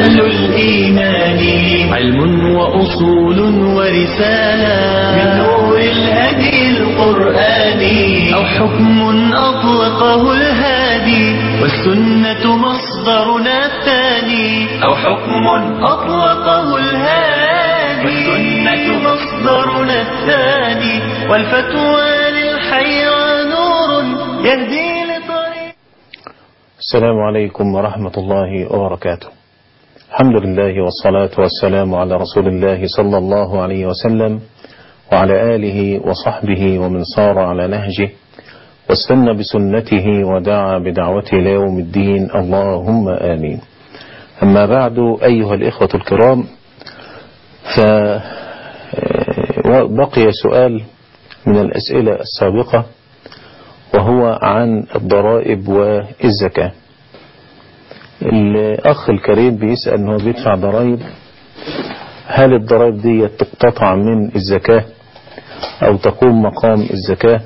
أهل الإيمان علم وأصول ورسالة من نور الهدي القرآني أو حكم أطلقه الهادي والسنة مصدرنا الثاني أو حكم أطلقه الهادي والسنة مصدرنا الثاني والفتوى للحيرى نور يهدي لطريق السلام عليكم ورحمة الله وبركاته الحمد لله والصلاة والسلام على رسول الله صلى الله عليه وسلم وعلى آله وصحبه ومن صار على نهجه واستنى بسنته ودعا بدعوته إلى يوم الدين اللهم آمين أما بعد أيها الإخوة الكرام فبقي سؤال من الأسئلة السابقة وهو عن الضرائب والزكاة الأخ الكريم بيسأل أنه بيدفع ضرائب هل الضرائب دي تقتطع من الزكاة أو تقوم مقام الزكاة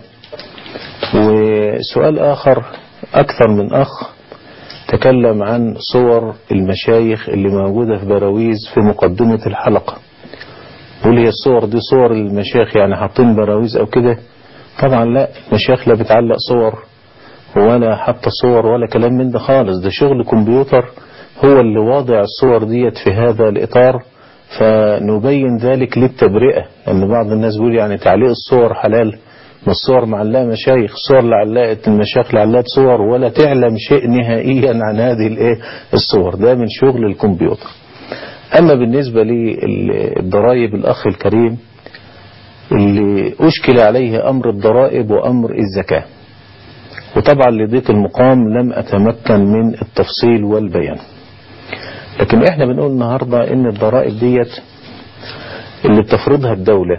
وسؤال آخر أكثر من أخ تكلم عن صور المشايخ اللي موجودة في براويز في مقدمة الحلقة يقول هي الصور دي صور المشايخ يعني حاطين براويز أو كده طبعا لا المشايخ لا بتعلق صور ولا حتى صور ولا كلام من ده خالص ده شغل كمبيوتر هو اللي واضع الصور ديت في هذا الإطار فنبين ذلك للتبرئة أن بعض الناس بيقول يعني تعليق الصور حلال ما الصور معلقة مشايخ الصور اللي علقت المشايخ اللي علقت صور ولا تعلم شيء نهائيا عن هذه الايه الصور ده من شغل الكمبيوتر أما بالنسبة للضرائب الأخ الكريم اللي أشكل عليه أمر الضرائب وأمر الزكاة وطبعا لضيق المقام لم أتمكن من التفصيل والبيان لكن احنا بنقول النهاردة ان الضرائب ديت اللي بتفرضها الدولة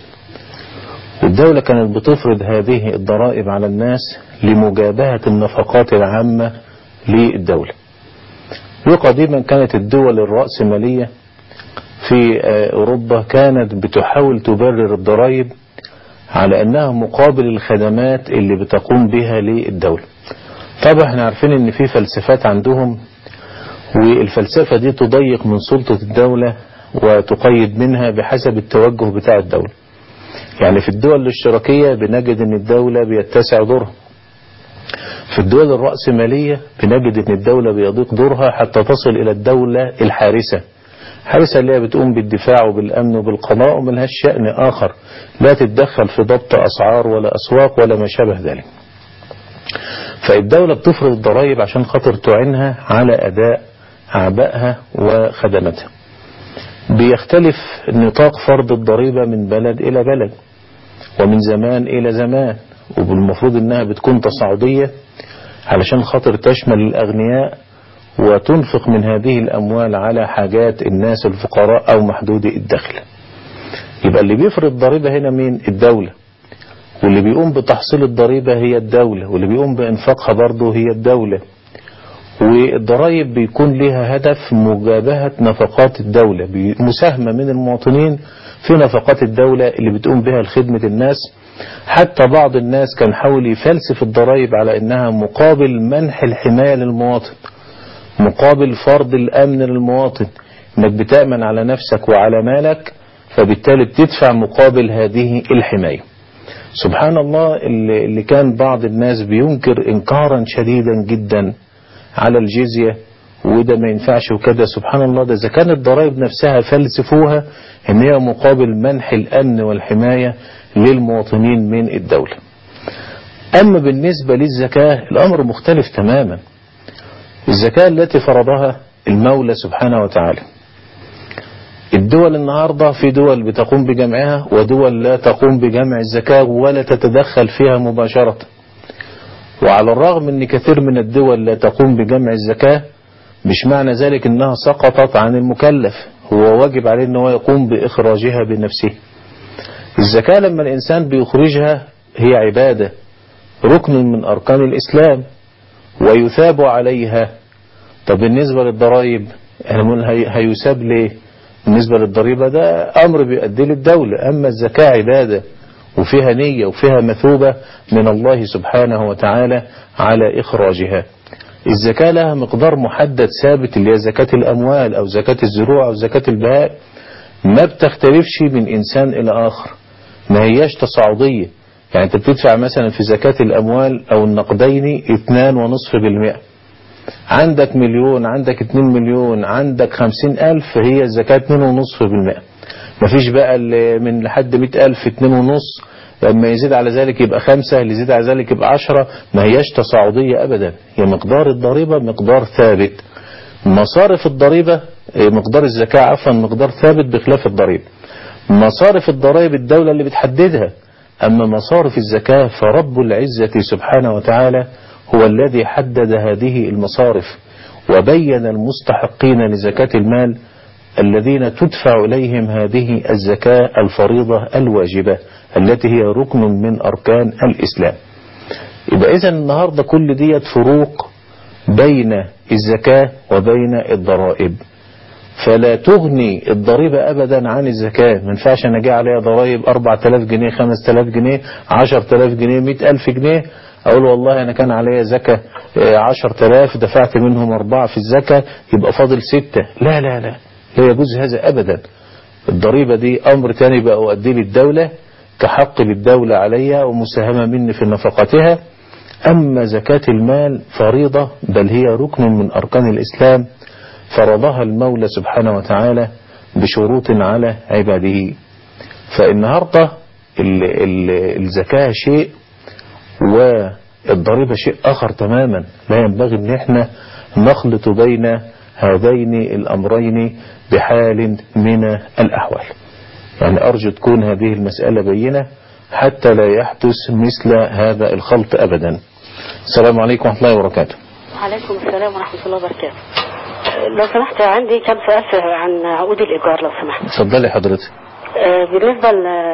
والدولة كانت بتفرض هذه الضرائب على الناس لمجابهة النفقات العامة للدولة وقديما كانت الدول الرأسمالية في أوروبا كانت بتحاول تبرر الضرائب على أنها مقابل الخدمات اللي بتقوم بها للدولة طبعا احنا عارفين ان في فلسفات عندهم والفلسفة دي تضيق من سلطة الدولة وتقيد منها بحسب التوجه بتاع الدولة يعني في الدول الاشتراكية بنجد ان الدولة بيتسع دورها في الدول الرأسمالية بنجد ان الدولة بيضيق دورها حتى تصل الى الدولة الحارسة حارسة اللي هي بتقوم بالدفاع وبالأمن وبالقضاء وملهاش شأن آخر لا تتدخل في ضبط أسعار ولا أسواق ولا ما شابه ذلك فالدولة بتفرض الضرائب عشان خاطر تعينها على أداء أعبائها وخدماتها بيختلف نطاق فرض الضريبة من بلد إلى بلد ومن زمان إلى زمان وبالمفروض إنها بتكون تصاعدية علشان خاطر تشمل الأغنياء وتنفق من هذه الأموال على حاجات الناس الفقراء أو محدود الدخل يبقى اللي بيفرض ضريبة هنا مين الدولة واللي بيقوم بتحصيل الضريبة هي الدولة واللي بيقوم بإنفاقها برضه هي الدولة والضرائب بيكون لها هدف مجابهة نفقات الدولة مساهمة من المواطنين في نفقات الدولة اللي بتقوم بها لخدمة الناس حتى بعض الناس كان حاول يفلسف الضرائب على انها مقابل منح الحماية للمواطن مقابل فرض الامن للمواطن انك بتأمن على نفسك وعلى مالك فبالتالي بتدفع مقابل هذه الحماية سبحان الله اللي كان بعض الناس بينكر انكارا شديدا جدا على الجزية وده ما ينفعش وكده سبحان الله ده إذا كانت الضرائب نفسها فلسفوها ان هي مقابل منح الأمن والحماية للمواطنين من الدولة أما بالنسبة للزكاة الأمر مختلف تماما الزكاة التي فرضها المولى سبحانه وتعالى الدول النهاردة في دول بتقوم بجمعها ودول لا تقوم بجمع الزكاة ولا تتدخل فيها مباشرة وعلى الرغم ان كثير من الدول لا تقوم بجمع الزكاة مش معنى ذلك انها سقطت عن المكلف هو واجب عليه ان هو يقوم باخراجها بنفسه الزكاة لما الانسان بيخرجها هي عبادة ركن من اركان الاسلام ويثاب عليها طب بالنسبة للضرائب هيساب ليه بالنسبة للضريبة ده امر بيؤدي للدولة اما الزكاة عبادة وفيها نية وفيها مثوبة من الله سبحانه وتعالى على إخراجها الزكاة لها مقدار محدد ثابت اللي هي زكاة الأموال أو زكاة الزروع أو زكاة البهاء ما بتختلفش من إنسان إلى آخر ما هياش تصاعدية يعني أنت بتدفع مثلا في زكاة الأموال أو النقدين 2.5% عندك مليون عندك 2 مليون عندك 50 ألف هي الزكاة 2.5% مفيش بقى اللي من لحد 100 ألف 2.5 لما يزيد على ذلك يبقى خمسة اللي يزيد على ذلك يبقى عشرة ما هياش تصاعدية أبدا هي مقدار الضريبة مقدار ثابت مصارف الضريبة مقدار الزكاة عفوا مقدار ثابت بخلاف الضريبة مصارف الضرائب الدولة اللي بتحددها أما مصارف الزكاة فرب العزة سبحانه وتعالى هو الذي حدد هذه المصارف وبين المستحقين لزكاة المال الذين تدفع إليهم هذه الزكاة الفريضة الواجبة التي هي ركن من أركان الإسلام يبقى إذا النهاردة كل ديت فروق بين الزكاة وبين الضرائب فلا تغني الضريبة أبدا عن الزكاة ما ينفعش أنا جاي عليها ضرائب 4000 جنيه 5000 جنيه 10000 جنيه 100000 جنيه أقول والله أنا كان عليا زكاة 10000 دفعت منهم أربعة في الزكاة يبقى فاضل ستة لا لا لا لا يجوز هذا أبدا الضريبة دي أمر تاني بقى أؤديه للدولة كحق للدولة عليها ومساهمة مني في نفقاتها أما زكاة المال فريضة بل هي ركن من أركان الإسلام فرضها المولى سبحانه وتعالى بشروط على عباده فالنهاردة ال- ال- الزكاة شيء والضريبة شيء آخر تماما لا ينبغي أن احنا نخلط بين هذين الأمرين بحال من الأحوال يعني أرجو تكون هذه المسألة بينة حتى لا يحدث مثل هذا الخلط أبدا السلام عليكم ورحمة الله وبركاته وعليكم السلام ورحمة الله وبركاته لو سمحت عندي كم سؤال في- عن عقود الإيجار لو سمحت اتفضلي حضرتك آه، بالنسبة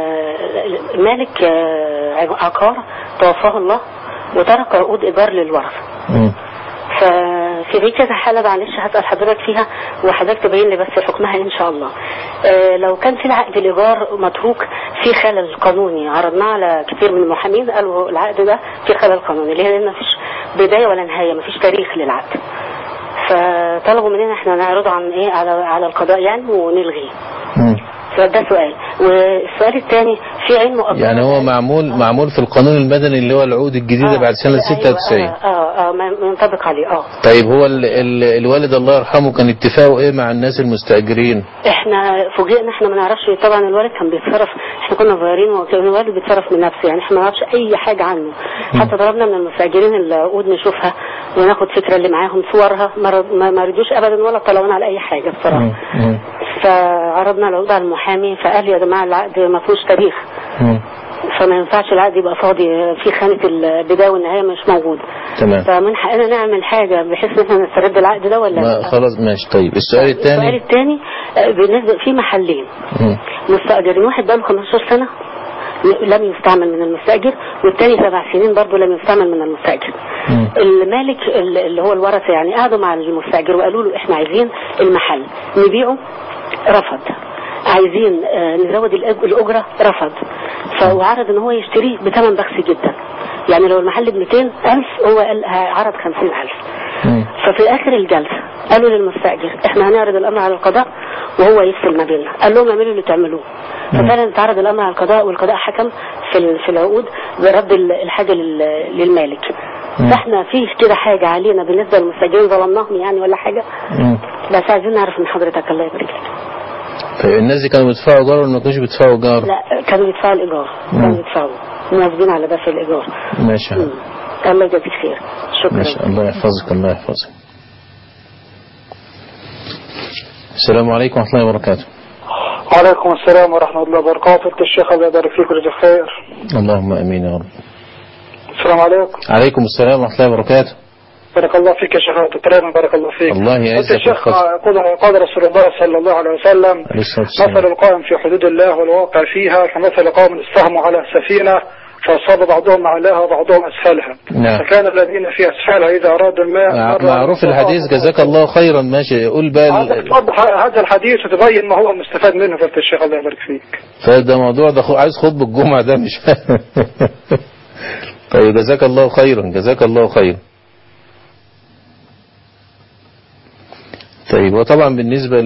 لمالك آه، عقار توفاه الله وترك عقود إيجار للورثة مم. ففي دي كذا حالة معلش هسأل حضرتك فيها وحضرتك تبين لي بس حكمها إن شاء الله آه، لو كان في العقد الإيجار متروك في خلل قانوني عرضناه على كثير من المحامين قالوا العقد ده في خلل قانوني ليه لأن مفيش بداية ولا نهاية مفيش تاريخ للعقد فطلبوا مننا احنا نعرضه عن ايه على على القضاء يعني ونلغيه مم. فده سؤال والسؤال الثاني في علم مؤقت يعني هو معمول معمول في القانون المدني اللي هو العقود الجديدة بعد سنة أيوة، 96 اه اه, آه ما- منطبق عليه اه طيب هو ال ال الوالد الله يرحمه كان اتفاقه ايه مع الناس المستأجرين احنا فوجئنا احنا ما نعرفش طبعا الوالد كان بيتصرف احنا كنا صغيرين وكان الوالد بيتصرف من نفسه يعني احنا ما نعرفش اي حاجه عنه حتى طلبنا من المستاجرين العقود نشوفها وناخد فكره اللي معاهم صورها ما رد- ما ما رضوش ابدا ولا طلبونا على اي حاجه بصراحه مم. مم. فعرضنا العقود على المحامي فقال يا جماعه العقد ما فيهوش تاريخ مم. فما ينفعش العقد يبقى فاضي في خانه البدايه والنهايه مش موجوده تمام فمن حقنا نعمل حاجه بحيث ان احنا نسترد العقد ده ولا ما لا؟ خلاص ماشي طيب السؤال السؤال الثاني الثاني آه، بالنسبه في محلين مم. مستأجرين واحد بقاله 15 سنة لم يستعمل من المستأجر والتاني سبع سنين برضه لم يستعمل من المستأجر مم. المالك ال- اللي هو الورثة يعني قعدوا مع المستأجر وقالوا له احنا عايزين المحل نبيعه رفض عايزين آه، نزود الأج- الأجرة رفض فعرض ان هو يشتريه بثمن بخس جدا يعني لو المحل ب 200 ألف هو قال عرض 50 ألف مم. ففي اخر الجلسه قالوا للمستاجر احنا هنعرض الامر على القضاء وهو يفصل ما بيننا قال لهم اعملوا اللي تعملوه ففعلا اتعرض الامر على القضاء والقضاء حكم في ال- في العقود برد ال- الحاجه لل- للمالك مم. فاحنا في كده حاجه علينا بالنسبه للمستاجرين ظلمناهم يعني ولا حاجه مم. بس عايزين نعرف من حضرتك الله يبارك لك طيب الناس دي كانوا بيدفعوا ايجار ولا ما كانوش بيدفعوا ايجار لا كانوا يدفعوا الايجار مم. كانوا يدفعوا موافقين على دفع الايجار ماشي يا مم. حبيبي. الله يجزيك خير شكرا ماشي الله يحفظك الله يحفظك السلام عليكم ورحمة الله وبركاته وعليكم السلام ورحمة الله وبركاته أنت الشيخ الله يبارك فيك ويجزيك خير اللهم امين يا رب السلام عليكم عليكم السلام ورحمة الله وبركاته بارك الله فيك يا شيخ أنت ترى بارك الله فيك الله أنت يعزك الشيخ ويحفظك قال قال رسول الله صلى الله عليه وسلم عليه الصلاة والسلام. مثل القائم في حدود الله والواقع فيها كمثل قوم استهموا على سفينة فأصاب بعضهم أعلاها وبعضهم أسفلها نعم. فكان الذين في أسفلها إذا أرادوا الماء مع- مرة معروف الحديث جزاك الله خيرا ماشي قول بقى هذا ال- توضح هذا الحديث وتبين ما هو المستفاد منه فضيلة الشيخ الله يبارك فيك فده موضوع ده خو- عايز خطبة الجمعة ده مش فاهم طيب جزاك الله خيرا جزاك الله خيرا طيب وطبعا بالنسبة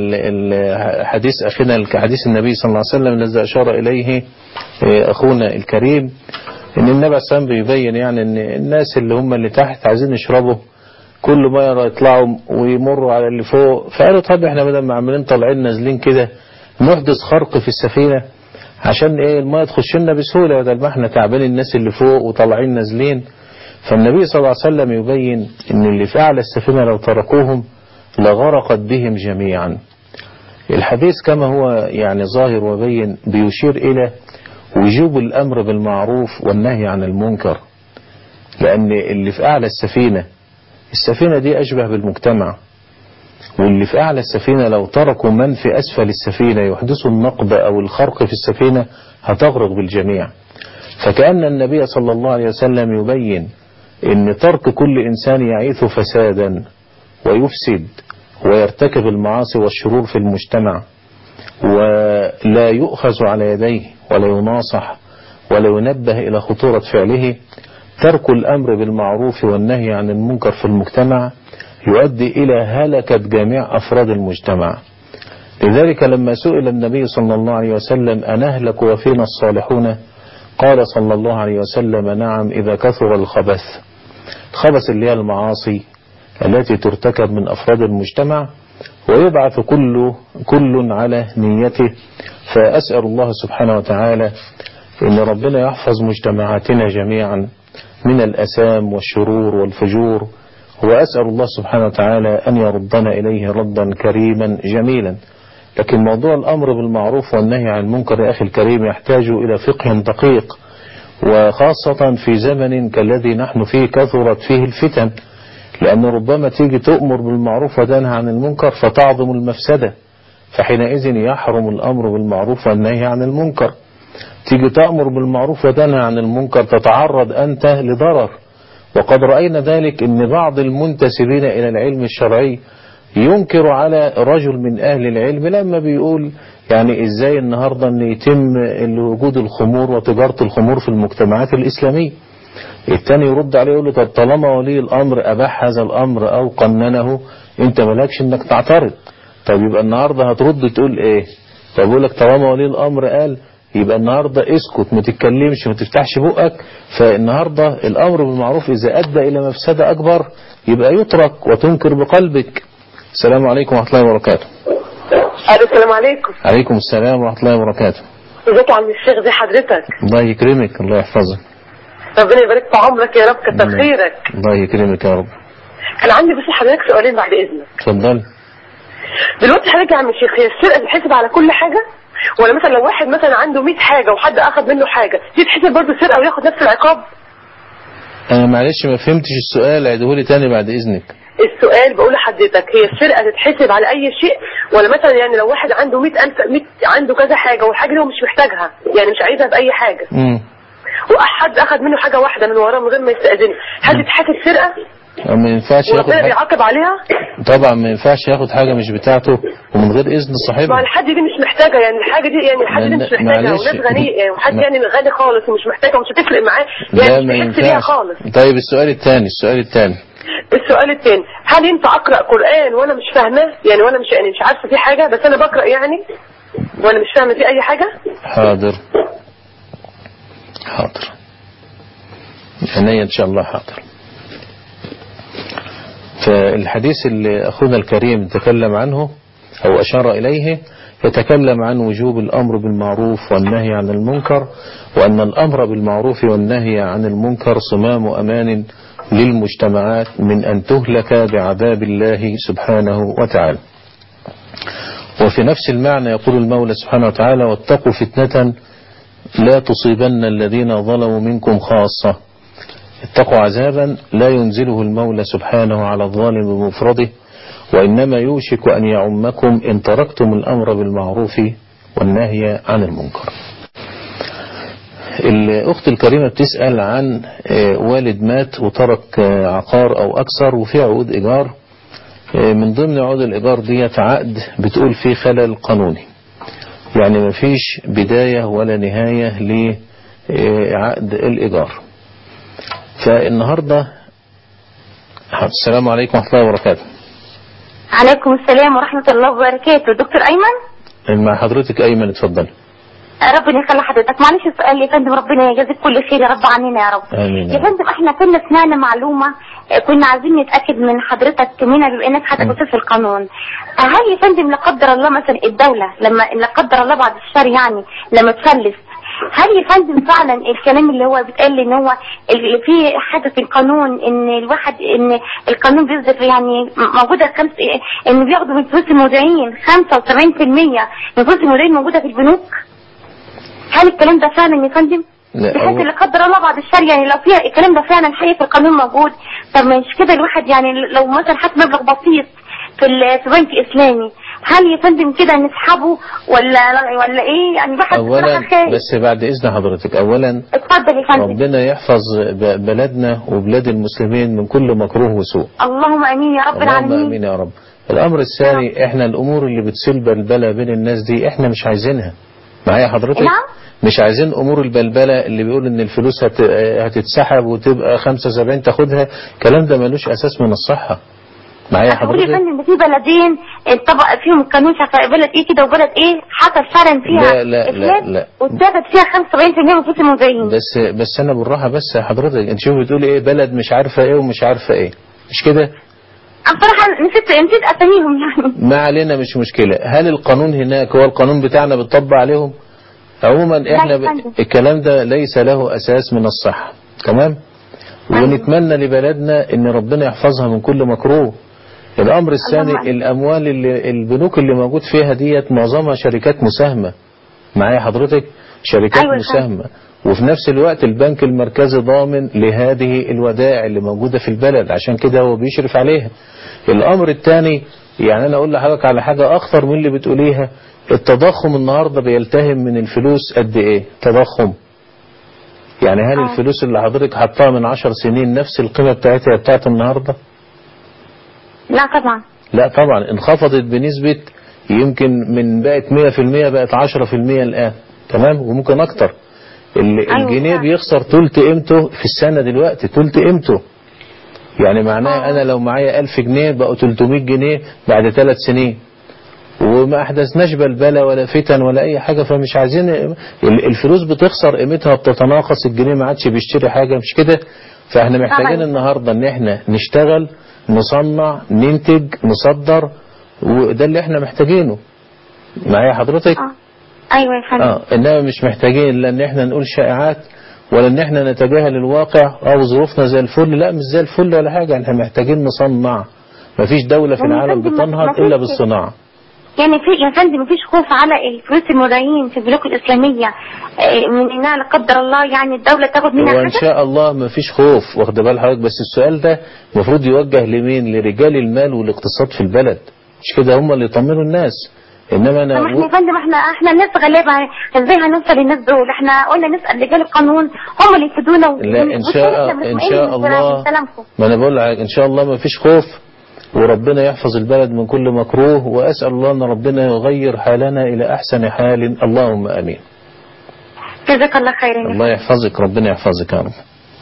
لحديث أخينا حديث النبي صلى الله عليه وسلم الذي أشار إليه أخونا الكريم إن النبي عليه السلام بيبين يعني إن الناس اللي هم اللي تحت عايزين يشربوا كل ما يطلعوا ويمروا على اللي فوق فقالوا طب احنا بدل ما عاملين طالعين نازلين كده نحدث خرق في السفينة عشان ايه الماء تخش لنا بسهولة بدل ما احنا تعبانين الناس اللي فوق وطالعين نازلين فالنبي صلى الله عليه وسلم يبين ان اللي في اعلى السفينة لو تركوهم لغرقت بهم جميعا الحديث كما هو يعني ظاهر وبين بيشير الى وجوب الامر بالمعروف والنهي عن المنكر لان اللي في اعلى السفينة السفينة دي اشبه بالمجتمع واللي في أعلى السفينة لو تركوا من في أسفل السفينة يحدثوا النقب أو الخرق في السفينة هتغرق بالجميع فكأن النبي صلى الله عليه وسلم يبين أن ترك كل إنسان يعيث فسادا ويفسد ويرتكب المعاصي والشرور في المجتمع ولا يؤخذ على يديه ولا يناصح ولا ينبه إلى خطورة فعله ترك الأمر بالمعروف والنهي عن المنكر في المجتمع يؤدي إلى هلكة جميع أفراد المجتمع لذلك لما سئل النبي صلى الله عليه وسلم أنهلك وفينا الصالحون قال صلى الله عليه وسلم نعم إذا كثر الخبث الخبث اللي هي المعاصي التي ترتكب من أفراد المجتمع ويبعث كل كل على نيته فأسأل الله سبحانه وتعالى إن ربنا يحفظ مجتمعاتنا جميعا من الأسام والشرور والفجور وأسأل الله سبحانه وتعالى أن يردنا إليه ردا كريما جميلا لكن موضوع الأمر بالمعروف والنهي عن المنكر يا أخي الكريم يحتاج إلى فقه دقيق وخاصة في زمن كالذي نحن فيه كثرت فيه الفتن لأن ربما تيجي تؤمر بالمعروف وتنهى عن المنكر فتعظم المفسدة فحينئذ يحرم الأمر بالمعروف والنهي عن المنكر تيجي تأمر بالمعروف وتنهى عن المنكر تتعرض أنت لضرر وقد رأينا ذلك ان بعض المنتسبين الى العلم الشرعي ينكر على رجل من اهل العلم لما بيقول يعني ازاي النهاردة ان يتم وجود الخمور وتجارة الخمور في المجتمعات الاسلامية التاني يرد عليه يقول له طب طالما ولي الامر اباح هذا الامر او قننه انت مالكش انك تعترض طب يبقى النهاردة هترد تقول ايه طب يقول لك طالما ولي الامر قال يبقى النهاردة اسكت ما تتكلمش ما تفتحش بقك فالنهاردة الأمر بالمعروف إذا أدى إلى مفسدة أكبر يبقى يترك وتنكر بقلبك السلام عليكم ورحمة الله وبركاته السلام عليكم عليكم السلام ورحمة الله وبركاته ازيك يا عم الشيخ زي حضرتك الله يكرمك الله يحفظك ربنا يبارك في عمرك يا رب كتر خيرك الله يكرمك يا رب كان عندي بس لحضرتك سؤالين بعد اذنك اتفضل دلوقتي حضرتك يا عم الشيخ هي السرقه بتتحسب على كل حاجه ولا مثلا لو واحد مثلا عنده 100 حاجه وحد اخذ منه حاجه دي تتحسب برضه سرقه وياخد نفس العقاب أنا معلش ما فهمتش السؤال عيدهولي تاني بعد إذنك السؤال بقول لحضرتك هي السرقه تتحسب على اي شيء ولا مثلا يعني لو واحد عنده 100000 100 عنده كذا حاجه والحاجه دي هو مش محتاجها يعني مش عايزها باي حاجه امم وحد اخذ منه حاجه واحده من وراه من غير ما يستاذنه هل تتحسب سرقه ما ينفعش ياخد وربنا حاجة بيعاقب عليها طبعا ما ينفعش ياخد حاجة مش بتاعته ومن غير إذن ما صاحبها الحد دي مش محتاجه يعني الحاجه دي يعني الحد دي ما- مش محتاجها معلش. وناس غني يعني وحد ما- يعني غني خالص ومش محتاجها ومش هتفرق معاه لا يعني ما مش هيحس بيها ينفعش خالص طيب السؤال الثاني السؤال الثاني السؤال الثاني هل ينفع اقرا قران وانا مش فاهماه يعني وانا مش يعني مش عارفه فيه حاجه بس انا بقرا يعني وانا مش فاهمه فيه اي حاجه حاضر حاضر عينيا ان شاء الله حاضر فالحديث اللي اخونا الكريم تكلم عنه او اشار اليه يتكلم عن وجوب الامر بالمعروف والنهي عن المنكر وان الامر بالمعروف والنهي عن المنكر صمام امان للمجتمعات من ان تهلك بعذاب الله سبحانه وتعالى وفي نفس المعنى يقول المولى سبحانه وتعالى واتقوا فتنة لا تصيبن الذين ظلموا منكم خاصة اتقوا عذابا لا ينزله المولى سبحانه على الظالم بمفرده وإنما يوشك أن يعمكم إن تركتم الأمر بالمعروف والنهي عن المنكر الأخت الكريمة بتسأل عن آه، والد مات وترك آه، عقار أو أكثر وفي عقود إيجار آه، من ضمن عقود الإيجار ديت عقد بتقول فيه خلل قانوني يعني ما فيش بداية ولا نهاية لعقد الإيجار فالنهاردة السلام عليكم ورحمة الله وبركاته عليكم السلام ورحمة الله وبركاته دكتور أيمن مع حضرتك ايمن اتفضل ربنا يخلي حضرتك معلش السؤال يا فندم ربنا يجازيك كل خير يا رب عننا يا رب آمين يا يا رب. فندم احنا كنا سمعنا معلومة آه، كنا عايزين نتأكد من حضرتك منها بما انك حضرتك استاذ في القانون هل يا فندم لا قدر الله مثلا الدولة لما لا قدر الله بعد الشر يعني لما تفلس هل يا فندم فعلا الكلام اللي هو بيتقال ان هو اللي فيه حاجه في القانون ان الواحد ان القانون بيصدر يعني موجوده خمس ان بياخدوا من فلوس المودعين 75% من فلوس المودعين موجوده في البنوك؟ هل الكلام ده فعلا يا فندم؟ لا بحيث هو- لا قدر الله بعد الشر يعني لو فيها الكلام ده فعلا حقيقي في القانون موجود طب مش كده الواحد يعني لو مثلا حط مبلغ بسيط في ال- في بنك اسلامي هل يا فندم كده نسحبه ولا ولا ايه يعني الواحد اولا بصراحة خايف. بس بعد اذن حضرتك اولا اتفضل يا فندم ربنا يحفظ ب- بلدنا وبلاد المسلمين من كل مكروه وسوء اللهم امين يا رب اللهم العالمين امين يا رب الامر الثاني احنا الامور اللي بتسيل بلبله بين الناس دي احنا مش عايزينها معايا حضرتك نعم. مش عايزين امور البلبله اللي بيقول ان الفلوس هت... هتتسحب وتبقى 75 تاخدها الكلام ده ملوش اساس من الصحه معايا هتقول يا حضرتك فندم ده في بلدين الطبق فيهم القانون مش عارفه بلد ايه كده وبلد ايه حصل فعلا فيها لا، لا، لا، إفلاس لا. واتاخد فيها 75% من فلوس المذيعين بس بس انا بالراحه بس يا حضرتك انت شوف بتقولي ايه بلد مش عارفه ايه ومش عارفه ايه مش كده انا بصراحه نسيت نسيت اساميهم يعني ما علينا مش مشكلة هل القانون هناك هو القانون بتاعنا بيطبق عليهم عموما احنا يا ب... فندم. الكلام ده ليس له اساس من الصحة تمام ونتمنى لبلدنا ان ربنا يحفظها من كل مكروه الامر الثاني اللهم آمين. الاموال اللي البنوك اللي موجود فيها ديت معظمها شركات مساهمة معايا حضرتك شركات أيوة يا فندم. مساهمة وفي نفس الوقت البنك المركزي ضامن لهذه الودائع اللي موجودة في البلد عشان كده هو بيشرف عليها الامر الثاني يعني انا اقول لحضرتك على حاجة اخطر من اللي بتقوليها التضخم النهاردة بيلتهم من الفلوس قد ايه تضخم يعني هل آه. الفلوس اللي حضرتك حطها من عشر سنين نفس القيمة بتاعتها بتاعت النهاردة لا طبعا لا طبعا انخفضت بنسبة يمكن من بقت 100% بقت 10% الآن تمام وممكن أكتر ال- أيوة الجنيه فعلا. بيخسر تلت قيمته في السنة دلوقتي تلت قيمته يعني معناه آه. أنا لو معايا 1000 جنيه بقوا 300 جنيه بعد ثلاث سنين وما أحدثناش بلبلة ولا فتن ولا أي حاجة فمش عايزين ال- الفلوس بتخسر قيمتها بتتناقص الجنيه ما عادش بيشتري حاجة مش كده فاحنا محتاجين طبعاً. النهاردة ان احنا نشتغل نصنع ننتج نصدر وده اللي احنا محتاجينه معايا حضرتك اه ايوه يا فندم اه انما مش محتاجين لا ان احنا نقول شائعات ولا ان احنا نتجاهل الواقع او ظروفنا زي الفل لا مش زي الفل ولا حاجة احنا محتاجين نصنع مفيش دولة في يعني يا العالم فندم بتنهض مفيش- الا بالصناعة يعني في يا فندم مفيش خوف على الفلوس المودعين في البنوك الاسلاميه آه، من انها لا قدر الله يعني الدوله تاخد منها وان حاجه شاء الله ما فيش خوف واخد بال حضرتك بس السؤال ده المفروض يوجه لمين لرجال المال والاقتصاد في البلد مش كده هم اللي يطمنوا الناس انما طب انا احنا يا فندم احنا احنا الناس غلابه ازاي هنوصل للناس دول احنا قلنا نسال رجال القانون هم اللي يفيدونا و- لا ان شاء والشركة ان مطمئنة شاء من الله كلامكم. ما انا بقول لك ان شاء الله ما فيش خوف وربنا يحفظ البلد من كل مكروه واسال الله ان ربنا يغير حالنا الى احسن حال اللهم امين جزاك الله خيرا يا الله يحفظك ربنا يحفظك يا رب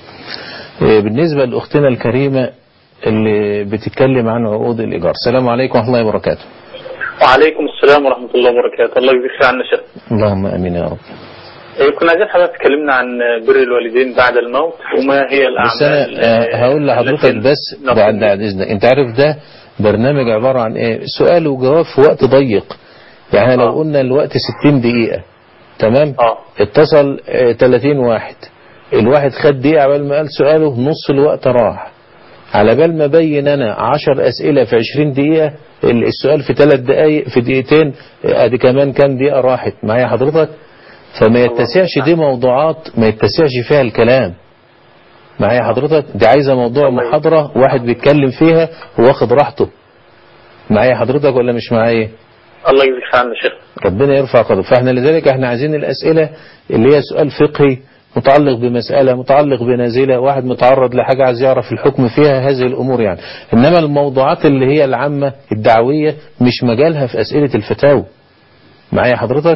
إيه، بالنسبة لأختنا الكريمة اللي بتتكلم عن عقود الإيجار السلام عليكم ورحمة الله وبركاته وعليكم السلام ورحمة الله وبركاته الله يجزيك خير عنا شيخ اللهم أمين يا رب إيه، كنا عايزين حضرتك تكلمنا عن بر الوالدين بعد الموت وما هي الأعمال بس أنا آه، هقول لحضرتك التي بس نقوم بعد بعد إذنك أنت عارف ده برنامج عبارة عن إيه سؤال وجواب في وقت ضيق يعني لو آه. قلنا الوقت 60 دقيقة تمام آه. اتصل آه، 30 واحد الواحد خد دقيقة قبل ما قال سؤاله نص الوقت راح على بال ما بين انا 10 اسئلة في 20 دقيقة ال- السؤال في 3 دقايق في دقيقتين آه، ادي كمان كام دقيقة راحت معايا حضرتك فما يتسعش دي موضوعات ما يتسعش فيها الكلام معايا حضرتك دي عايزة موضوع الله محاضرة واحد بيتكلم فيها واخد راحته معايا حضرتك ولا مش معايا الله يجزيك خير عنا شيخ ربنا يرفع قدره فاحنا لذلك احنا عايزين الأسئلة اللي هي سؤال فقهي متعلق بمسألة متعلق بنازلة واحد متعرض لحاجة عايز يعرف الحكم فيها هذه الأمور يعني إنما الموضوعات اللي هي العامة الدعوية مش مجالها في أسئلة الفتاوى معايا حضرتك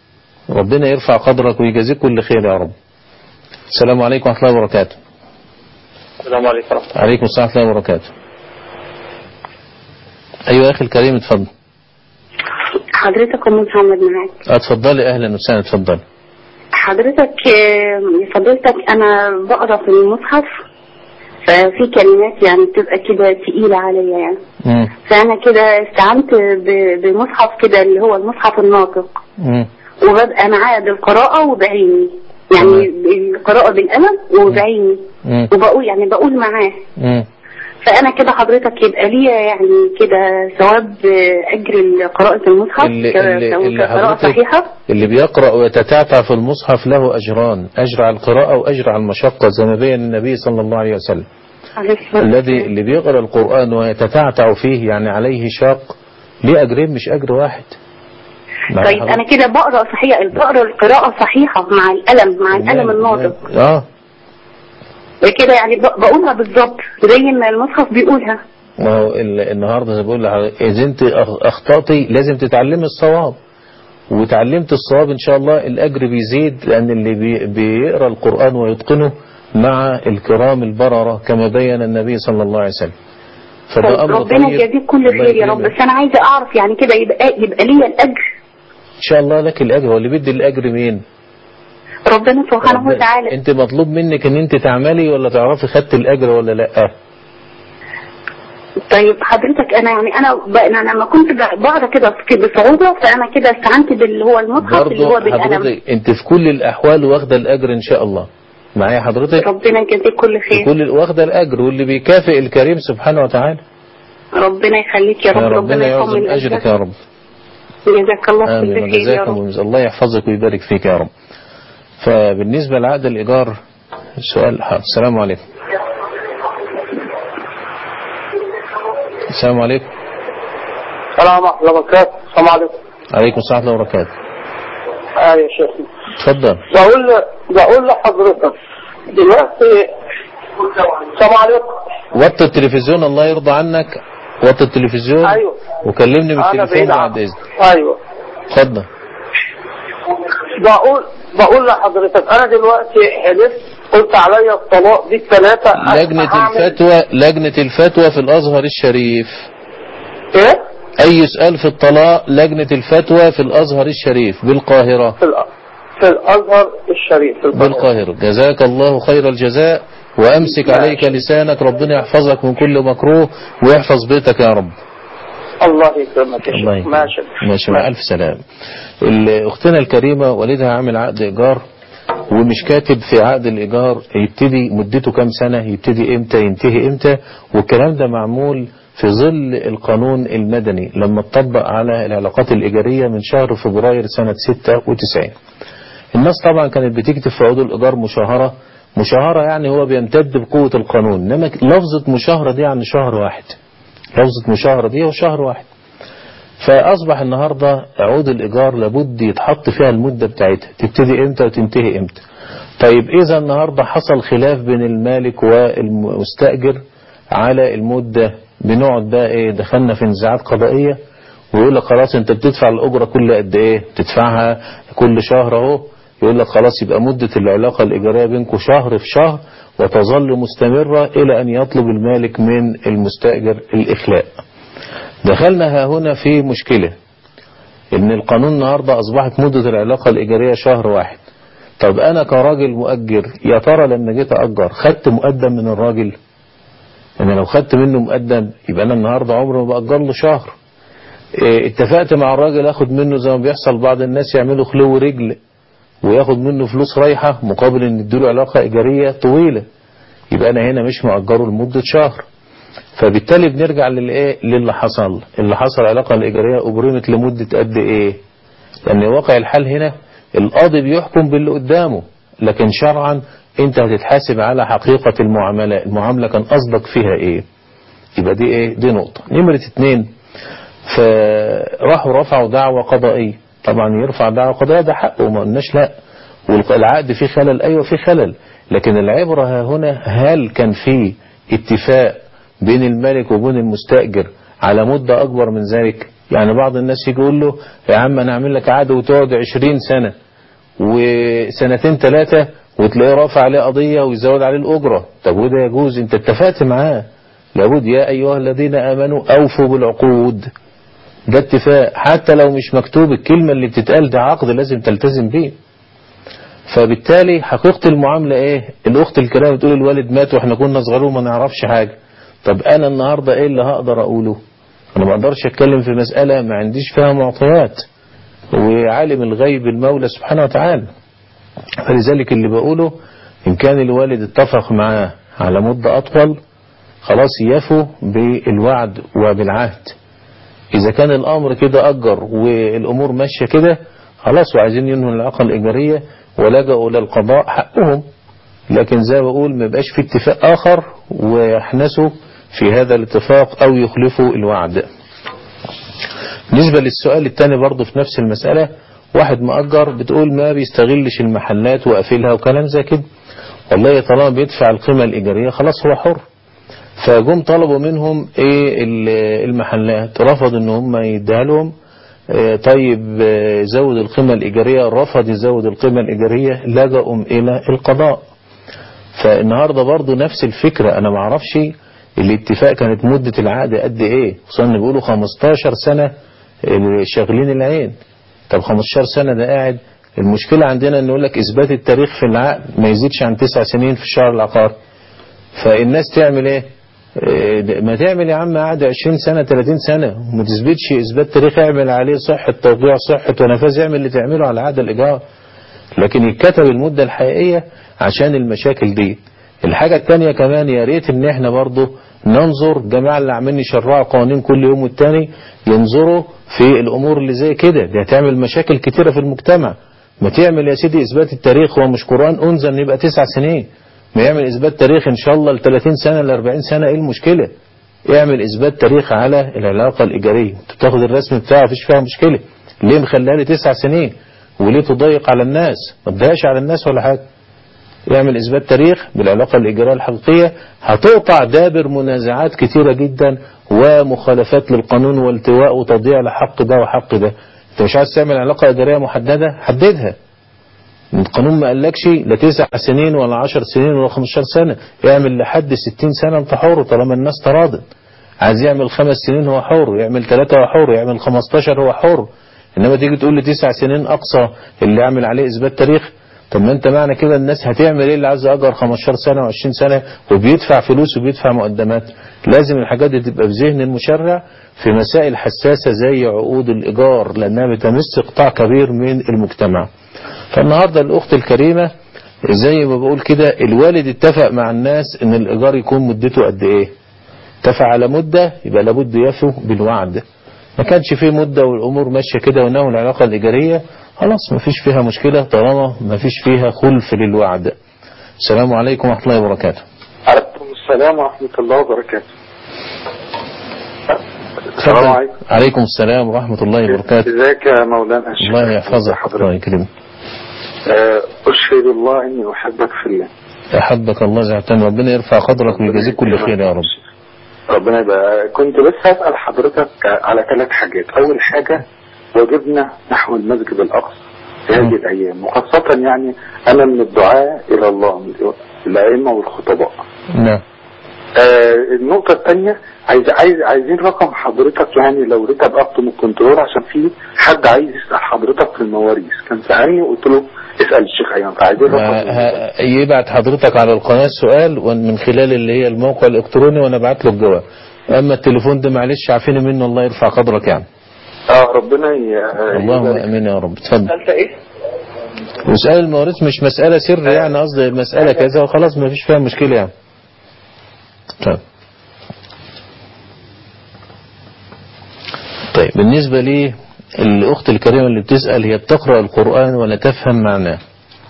ربنا يرفع قدرك ويجازيك كل خير يا رب السلام عليكم ورحمة الله وبركاته السلام عليكم ورحمة الله عليكم السلام ورحمة الله وبركاته ايوه اخي الكريم اتفضل حضرتك ام محمد معاك اتفضلي اهلا وسهلا اتفضلي حضرتك آه، فضيلتك انا بقرا في المصحف ففي كلمات يعني بتبقى كده تقيلة عليا يعني مم. فانا كده استعنت ب- بمصحف كده اللي هو المصحف الناطق مم. وببقى معاه بالقراءة وبعيني يعني القراءة بالقلم وبعيني مم. وبقول يعني بقول معاه مم. فانا كده حضرتك يبقى ليا يعني كده ثواب آه، اجر قراءة المصحف اللي, ك- اللي, ك- اللي كقراءة حضرتك صحيحة اللي بيقرأ ويتتعتع في المصحف له أجران أجر على القراءة وأجر على المشقة زي ما بين النبي صلى الله عليه وسلم عليه الصلاة الذي والسلام. اللي بيقرأ القرآن ويتتعتع فيه يعني عليه شاق ليه أجرين مش أجر واحد مع طيب حضرتك؟ انا كده بقرا صحيح بقرا القراءة صحيحة مع القلم مع القلم الناطق اه كده يعني ب- بقولها بالظبط زي ما المصحف بيقولها ما هو ال- النهارده زي ما بقول لحضرتك، إذا أنت أخ- أخطأتي لازم تتعلمي الصواب وتعلمت الصواب إن شاء الله الأجر بيزيد لأن اللي بي بيقرأ القرآن ويتقنه مع الكرام البررة كما بين النبي صلى الله عليه وسلم فده طيب أمر ربنا طيب. يجازيك كل الله خير يا رب يكرمك. بس انا عايزه اعرف يعني كده يبقى يبقى ليا الاجر إن شاء الله لك الأجر واللي بيدي الأجر مين ربنا سبحانه ربنا- وتعالى أنت مطلوب منك إن أنت تعملي ولا تعرفي خدت الأجر ولا لأ طيب حضرتك انا يعني انا ب... انا لما كنت ب- بقرا كده بصعوبه فانا كده استعنت باللي هو المصحف اللي هو برضه بالقلم حضرتك أنت في كل الأحوال واخدة الأجر إن شاء الله معايا حضرتك ربنا يجازيك كل في خير كل واخدة الأجر واللي بيكافئ الكريم سبحانه وتعالى ربنا يخليك يا رب يا ربنا ربنا يعظم يطمن أجرك يا رب جزاك الله آمين كل خير يا وجزاكم رب وجزاك الله يحفظك ويبارك فيك يا رب فبالنسبة لعقد الإيجار سؤال حاضر. السلام عليكم السلام عليكم السلام ورحمة الله وبركاته السلام عليكم عليكم السلام ورحمة الله وبركاته اه يا شيخ اتفضل بقول بقول لحضرتك دلوقتي السلام عليكم وطي التلفزيون الله يرضى عنك وطي التلفزيون ايوه وكلمني انا بالتليفون بعيد بعد عنك. إذنك ايوه اتفضل بقول بقول لحضرتك انا دلوقتي حلفت قلت عليا الطلاق دي الثلاثة لجنة الفتوى لجنة الفتوى في الأزهر الشريف ايه أي سؤال في الطلاق لجنة الفتوى في الأزهر الشريف بالقاهرة في, الأ... في الازهر الشريف في القاهرة. بالقاهرة جزاك الله خير الجزاء وأمسك عليك لسانك ربنا يحفظك من كل مكروه ويحفظ بيتك يا رب الله يكرمك يا الله شيخ يكرمك. ماشي ماشي مع ألف سلام ال- أختنا الكريمة والدها عامل عقد إيجار ومش كاتب في عقد الإيجار يبتدي مدته كام سنة يبتدي إمتى ينتهي إمتى والكلام ده معمول في ظل القانون المدني لما اتطبق على العلاقات الإيجارية من شهر فبراير سنة 96 الناس طبعا كانت بتكتب في عقود الإيجار مشاهرة مشاهرة يعني هو بيمتد بقوة القانون إنما لفظة مشاهرة دي عن شهر واحد لفظة مشاهرة دي هو شهر واحد فأصبح النهاردة عقود الإيجار لابد يتحط فيها المدة بتاعتها تبتدي إمتى وتنتهي إمتى طيب إذا النهاردة حصل خلاف بين المالك والمستأجر على المدة بنقعد بقى إيه دخلنا في نزاعات قضائية ويقول لك خلاص أنت بتدفع الأجرة كل قد إيه تدفعها كل شهر أهو يقول لك خلاص يبقى مدة العلاقة الإيجارية بينكم شهر في شهر وتظل مستمرة إلى أن يطلب المالك من المستأجر الإخلاء دخلنا ها هنا في مشكلة ان القانون النهاردة اصبحت مدة العلاقة الايجارية شهر واحد طب انا كراجل مؤجر يا ترى لما جيت اجر خدت مقدم من الراجل انا لو خدت منه مقدم يبقى انا النهاردة عمري ما باجر له شهر إيه، اتفقت مع الراجل اخد منه زي ما بيحصل بعض الناس يعملوا خلو رجل وياخد منه فلوس رايحة مقابل ان يديله علاقة ايجارية طويلة يبقى انا هنا مش مأجره لمدة شهر فبالتالي بنرجع للايه للي حصل اللي حصل العلاقة الإيجارية أبرمت لمدة قد إيه لأن واقع الحال هنا القاضي بيحكم باللي قدامه لكن شرعا أنت هتتحاسب على حقيقة المعاملة المعاملة كان قصدك فيها إيه يبقى دي إيه دي نقطة نمرة اتنين فراحوا رفعوا دعوة قضائية طبعا يرفع دعوة قضائية ده حقه وما قلناش لا والعقد فيه خلل أيوة فيه خلل لكن العبرة ها هنا هل كان في اتفاق بين الملك وبين المستأجر على مدة أكبر من ذلك يعني بعض الناس يجي يقول له يا عم أنا أعمل لك عقد وتقعد 20 سنة وسنتين ثلاثة وتلاقيه رافع عليه قضية ويزود عليه الأجرة طب وده يجوز أنت اتفقت معاه لابد يا أيها الذين آمنوا أوفوا بالعقود ده اتفاق حتى لو مش مكتوب الكلمة اللي بتتقال ده عقد لازم تلتزم بيه فبالتالي حقيقة المعاملة ايه الاخت الكريمة بتقول الوالد مات واحنا كنا صغار وما نعرفش حاجة طب انا النهاردة ايه اللي هقدر اقوله انا ما اقدرش اتكلم في مسألة ما عنديش فيها معطيات وعالم الغيب المولى سبحانه وتعالى فلذلك اللي بقوله ان كان الوالد اتفق معاه على مدة اطول خلاص يفوا بالوعد وبالعهد اذا كان الامر كده اجر والامور ماشية كده خلاص وعايزين ينهوا العلاقة الايجارية ولجأوا للقضاء حقهم لكن زي ما بقول ما يبقاش في اتفاق آخر ويحنسوا في هذا الاتفاق أو يخلفوا الوعد بالنسبة للسؤال الثاني برضه في نفس المسألة واحد مأجر بتقول ما بيستغلش المحلات وقافلها وكلام زي كده والله طالما بيدفع القيمة الإيجارية خلاص هو حر فجم طلبوا منهم ايه المحلات رفضوا ان هم يديها لهم طيب زود القيمة الإيجارية رفض يزود القيمة الإيجارية لجأوا إلى القضاء فالنهاردة برضو نفس الفكرة أنا معرفش الاتفاق كانت مدة العقد قد إيه خصوصا بيقولوا 15 سنة شاغلين العين طب 15 سنة ده قاعد المشكلة عندنا أن يقول لك إثبات التاريخ في العقد ما يزيدش عن 9 سنين في الشهر العقاري فالناس تعمل إيه ما تعمل يا عم عقد 20 سنة 30 سنة وما تثبتش إثبات تاريخ اعمل عليه صحة توقيع صحة ونفاذ اعمل اللي تعمله على عقد الإيجار لكن يتكتب المدة الحقيقية عشان المشاكل دي الحاجة التانية كمان يا ريت ان احنا برضو ننظر جماعة اللي عاملين يشرعوا قوانين كل يوم والتاني ينظروا في الامور اللي زي كده دي هتعمل مشاكل كتيرة في المجتمع ما تعمل يا سيدي اثبات التاريخ هو مش قرآن انزل يبقى تسع سنين ما يعمل اثبات تاريخ ان شاء الله ل 30 سنة ل 40 سنة ايه المشكلة اعمل اثبات تاريخ على العلاقة الايجارية انت بتاخد الرسم بتاعه مفيش فيها مشكلة ليه مخليها لي تسع سنين وليه تضيق على الناس ما تضايقش على الناس ولا حاجة يعمل إثبات تاريخ بالعلاقة الإجراء الحقيقية هتقطع دابر منازعات كتيرة جدا ومخالفات للقانون والتواء وتضييع لحق ده وحق ده انت مش عايز تعمل علاقة إدارية محددة حددها القانون ما قالكش لا تسع سنين ولا عشر سنين ولا 15 سنة يعمل لحد 60 سنة انت حر طالما الناس تراضت عايز يعمل خمس سنين هو حر يعمل ثلاثة هو حر يعمل 15 هو حر انما تيجي تقول لي تسع سنين اقصى اللي يعمل عليه اثبات تاريخ طب ما انت معنى كده الناس هتعمل ايه اللي عايز اجر 15 سنة و20 سنة وبيدفع فلوس وبيدفع مقدمات لازم الحاجات دي تبقى في ذهن المشرع في مسائل حساسة زي عقود الايجار لانها بتمس قطاع كبير من المجتمع فالنهاردة الاخت الكريمة زي ما بقول كده الوالد اتفق مع الناس ان الايجار يكون مدته قد ايه اتفق على مدة يبقى لابد يفوا بالوعد ما كانش فيه مدة والامور ماشية كده وانه العلاقة الايجارية خلاص ما فيش فيها مشكلة طالما ما فيش فيها خلف للوعد السلام عليكم ورحمة الله وبركاته عليكم السلام ورحمة الله وبركاته السلام عليكم عليكم السلام ورحمة الله وبركاته ازيك يا مولانا الشيخ الله يحفظك الله يكرمك أشهد الله إني أحبك في الله أحبك الله زعتان ربنا يرفع قدرك ويجازيك كل خير يا رب ربنا يبقى كنت بس هسأل حضرتك على ثلاث حاجات أول حاجة واجبنا نحو المسجد الأقصى في هذه الأيام وخاصة يعني أنا من الدعاء إلى الله من الأئمة والخطباء نعم آه النقطة الثانية عايز عايز عايزين رقم حضرتك يعني لو ركب أبطن من الكنترول عشان في حد عايز يسأل حضرتك في المواريث كان سألني وقلت له اسأل الشيخ أيام فعايزين رقم يبعت حضرتك على القناة السؤال ومن خلال اللي هي الموقع الإلكتروني وأنا ابعت له الجواب أما التليفون ده معلش عافيني منه الله يرفع قدرك يعني اه ربنا ي... اللهم امين يا رب اتفضل انت ايه وسؤال المواريث مش مسألة سر يعني قصدي مسألة كذا وخلاص ما فيش فيها مشكلة يعني طيب طيب بالنسبة لي الأخت الكريمة اللي بتسأل هي بتقرأ القرآن ولا تفهم معناه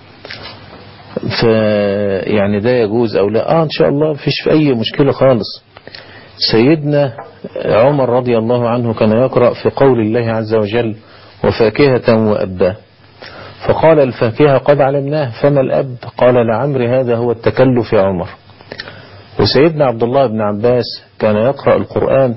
ف يعني ده يجوز أو لا آه إن شاء الله مفيش في أي مشكلة خالص سيدنا عمر رضي الله عنه كان يقرأ في قول الله عز وجل وفاكهة وأبا فقال الفاكهة قد علمناه فما الأب قال لعمر هذا هو التكلف يا عمر وسيدنا عبد الله بن عباس كان يقرأ القرآن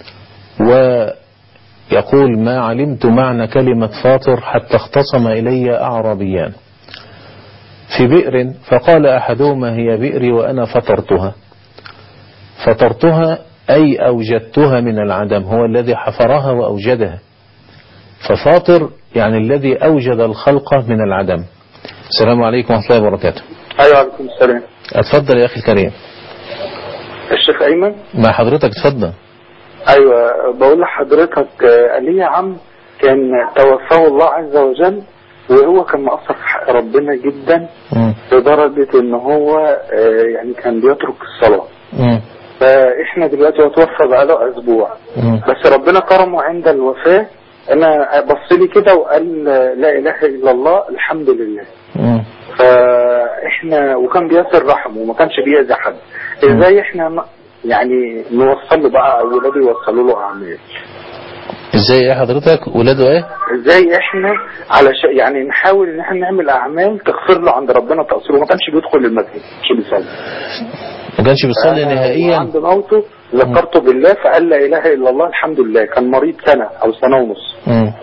ويقول ما علمت معنى كلمة فاطر حتى اختصم إلي أعرابيان في بئر فقال أحدهما هي بئري وأنا فطرتها فطرتها أي أوجدتها من العدم هو الذي حفرها وأوجدها ففاطر يعني الذي أوجد الخلق من العدم السلام عليكم ورحمة الله وبركاته ايوه عليكم السلام اتفضل يا أخي الكريم الشيخ ايمن مع حضرتك اتفضل ايوه بقول لحضرتك آه، ليه عم كان توفاه الله عز وجل وهو كان مقصر في حق ربنا جدا مم. لدرجة ان هو آه، يعني كان بيترك الصلاة مم. فاحنا دلوقتي هو توفى بقاله اسبوع مم. بس ربنا كرمه عند الوفاة انا بص لي كده وقال آه، لا اله الا الله الحمد لله مم. فاحنا وكان بيصل رحمه وما كانش بيأذي حد ازاي احنا ن- يعني نوصل له بقى او ولاده يوصلوا له اعمال ازاي يا حضرتك ولاده ايه ازاي احنا على ش... يعني نحاول ان احنا نعمل اعمال تغفر له عند ربنا تقصيره ما كانش بيدخل المسجد مش بيصلي ما كانش بيصلي نهائيا عند موته ذكرته بالله فقال لا اله الا الله الحمد لله كان مريض سنه او سنه ونص مم.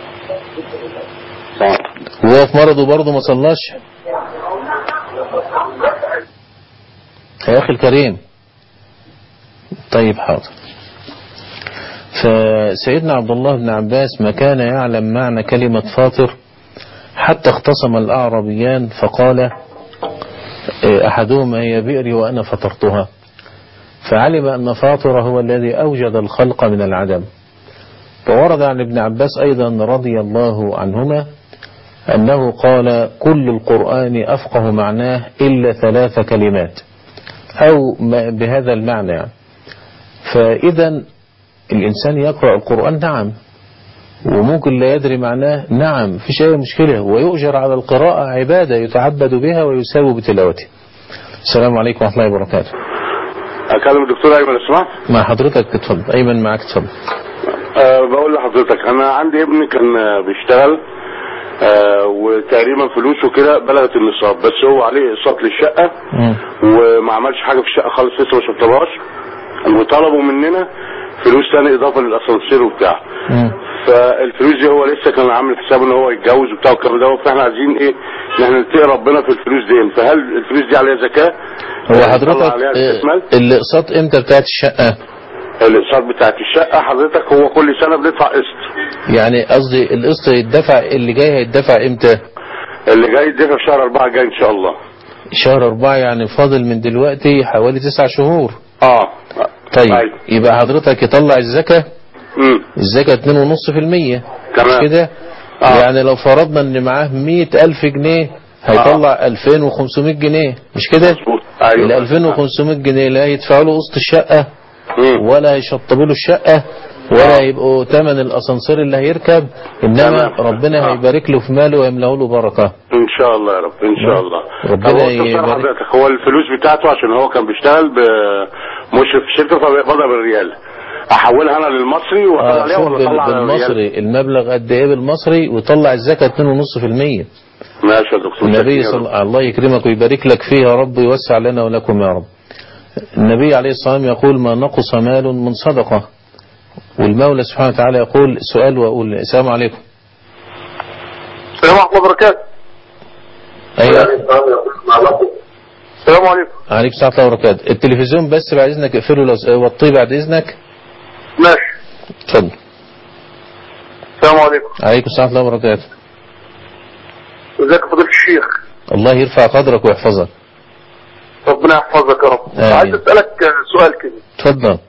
وهو في مرضه برضه ما صلاش يا أخي الكريم طيب حاضر فسيدنا عبد الله بن عباس ما كان يعلم معنى كلمة فاطر حتى اختصم الأعرابيان فقال إيه، أحدهما هي بئري وأنا فطرتها فعلم أن فاطر هو الذي أوجد الخلق من العدم وورد عن ابن عباس أيضا رضي الله عنهما أنه قال كل القرآن أفقه معناه إلا ثلاث كلمات أو ما- بهذا المعنى يعني. فإذا الإنسان يقرأ القرآن نعم وممكن لا يدري معناه نعم فيش أي مشكلة ويؤجر على القراءة عبادة يتعبد بها ويساوي بتلاوته السلام عليكم ورحمة الله وبركاته اكلم الدكتور ايمن لو سمحت مع حضرتك اتفضل أيمن معك اتفضل أه بقول لحضرتك انا عندي ابني كان آه، بيشتغل أه وتقريبا فلوسه كده بلغت النصاب بس هو عليه اقساط للشقه وما عملش حاجه في الشقه خالص لسه ما شطبهاش وطلبوا مننا فلوس تاني اضافه للاسانسير وبتاع فالفلوس دي هو لسه كان عامل حساب ان هو يتجوز وبتاع والكلام ده فاحنا عايزين ايه ان احنا نتقي ربنا في الفلوس دي فهل الفلوس دي عليها زكاه؟ هو نطلع حضرتك عليها آه، استثمال؟ الاقساط امتى بتاعت الشقة الاقساط بتاعت الشقه حضرتك هو كل سنه بندفع قسط يعني قصدي القسط يتدفع اللي جاي هيتدفع امتى اللي جاي يدفع في شهر أربعة جاي إن شاء الله شهر أربعة يعني فاضل من دلوقتي حوالي تسع شهور اه طيب أيوة. يبقى حضرتك يطلع الزكاة امم الزكاة اتنين ونص في المية تمام. مش كده آه. يعني لو فرضنا ان معاه مية ألف جنيه هيطلع ألفين وخمسمائة جنيه مش كده أيوة. ال 2500 جنيه لا يدفعوا له قسط الشقة ولا يشطبوا له الشقة ولا يبقوا ثمن الاسانسير اللي هيركب انما ربنا هيبارك له في ماله ويملاه له بركه ان شاء الله يا رب ان شاء الله ربنا هو استفسر يبارك. حضرتك هو الفلوس بتاعته عشان هو كان بيشتغل بمشرف في شركه فبيقبضها بالريال احولها انا للمصري واطلع آه عليها شوف ولا بال- اطلع على الريال بالمصري المبلغ قد ايه بالمصري وطلع الزكاة 2.5% ماشي يا دكتور النبي شكراً. صلى الله يكرمك ويبارك لك فيه يا رب ويوسع لنا ولكم يا رب النبي عليه الصلاة والسلام يقول ما نقص مال من صدقة والمولى سبحانه وتعالى يقول سؤال وأقول السلام عليكم السلام ورحمة الله وبركاته أيوة السلام عليكم عليكم السلام ورحمة الله وبركاته التلفزيون بس بعد إذنك اقفله لو وطيه بعد إذنك ماشي اتفضل السلام عليكم عليكم السلام ورحمة الله وبركاته ازيك يا فضيلة الشيخ الله يرفع قدرك ويحفظك ربنا يحفظك يا رب آمين. عايز اسألك سؤال كده اتفضل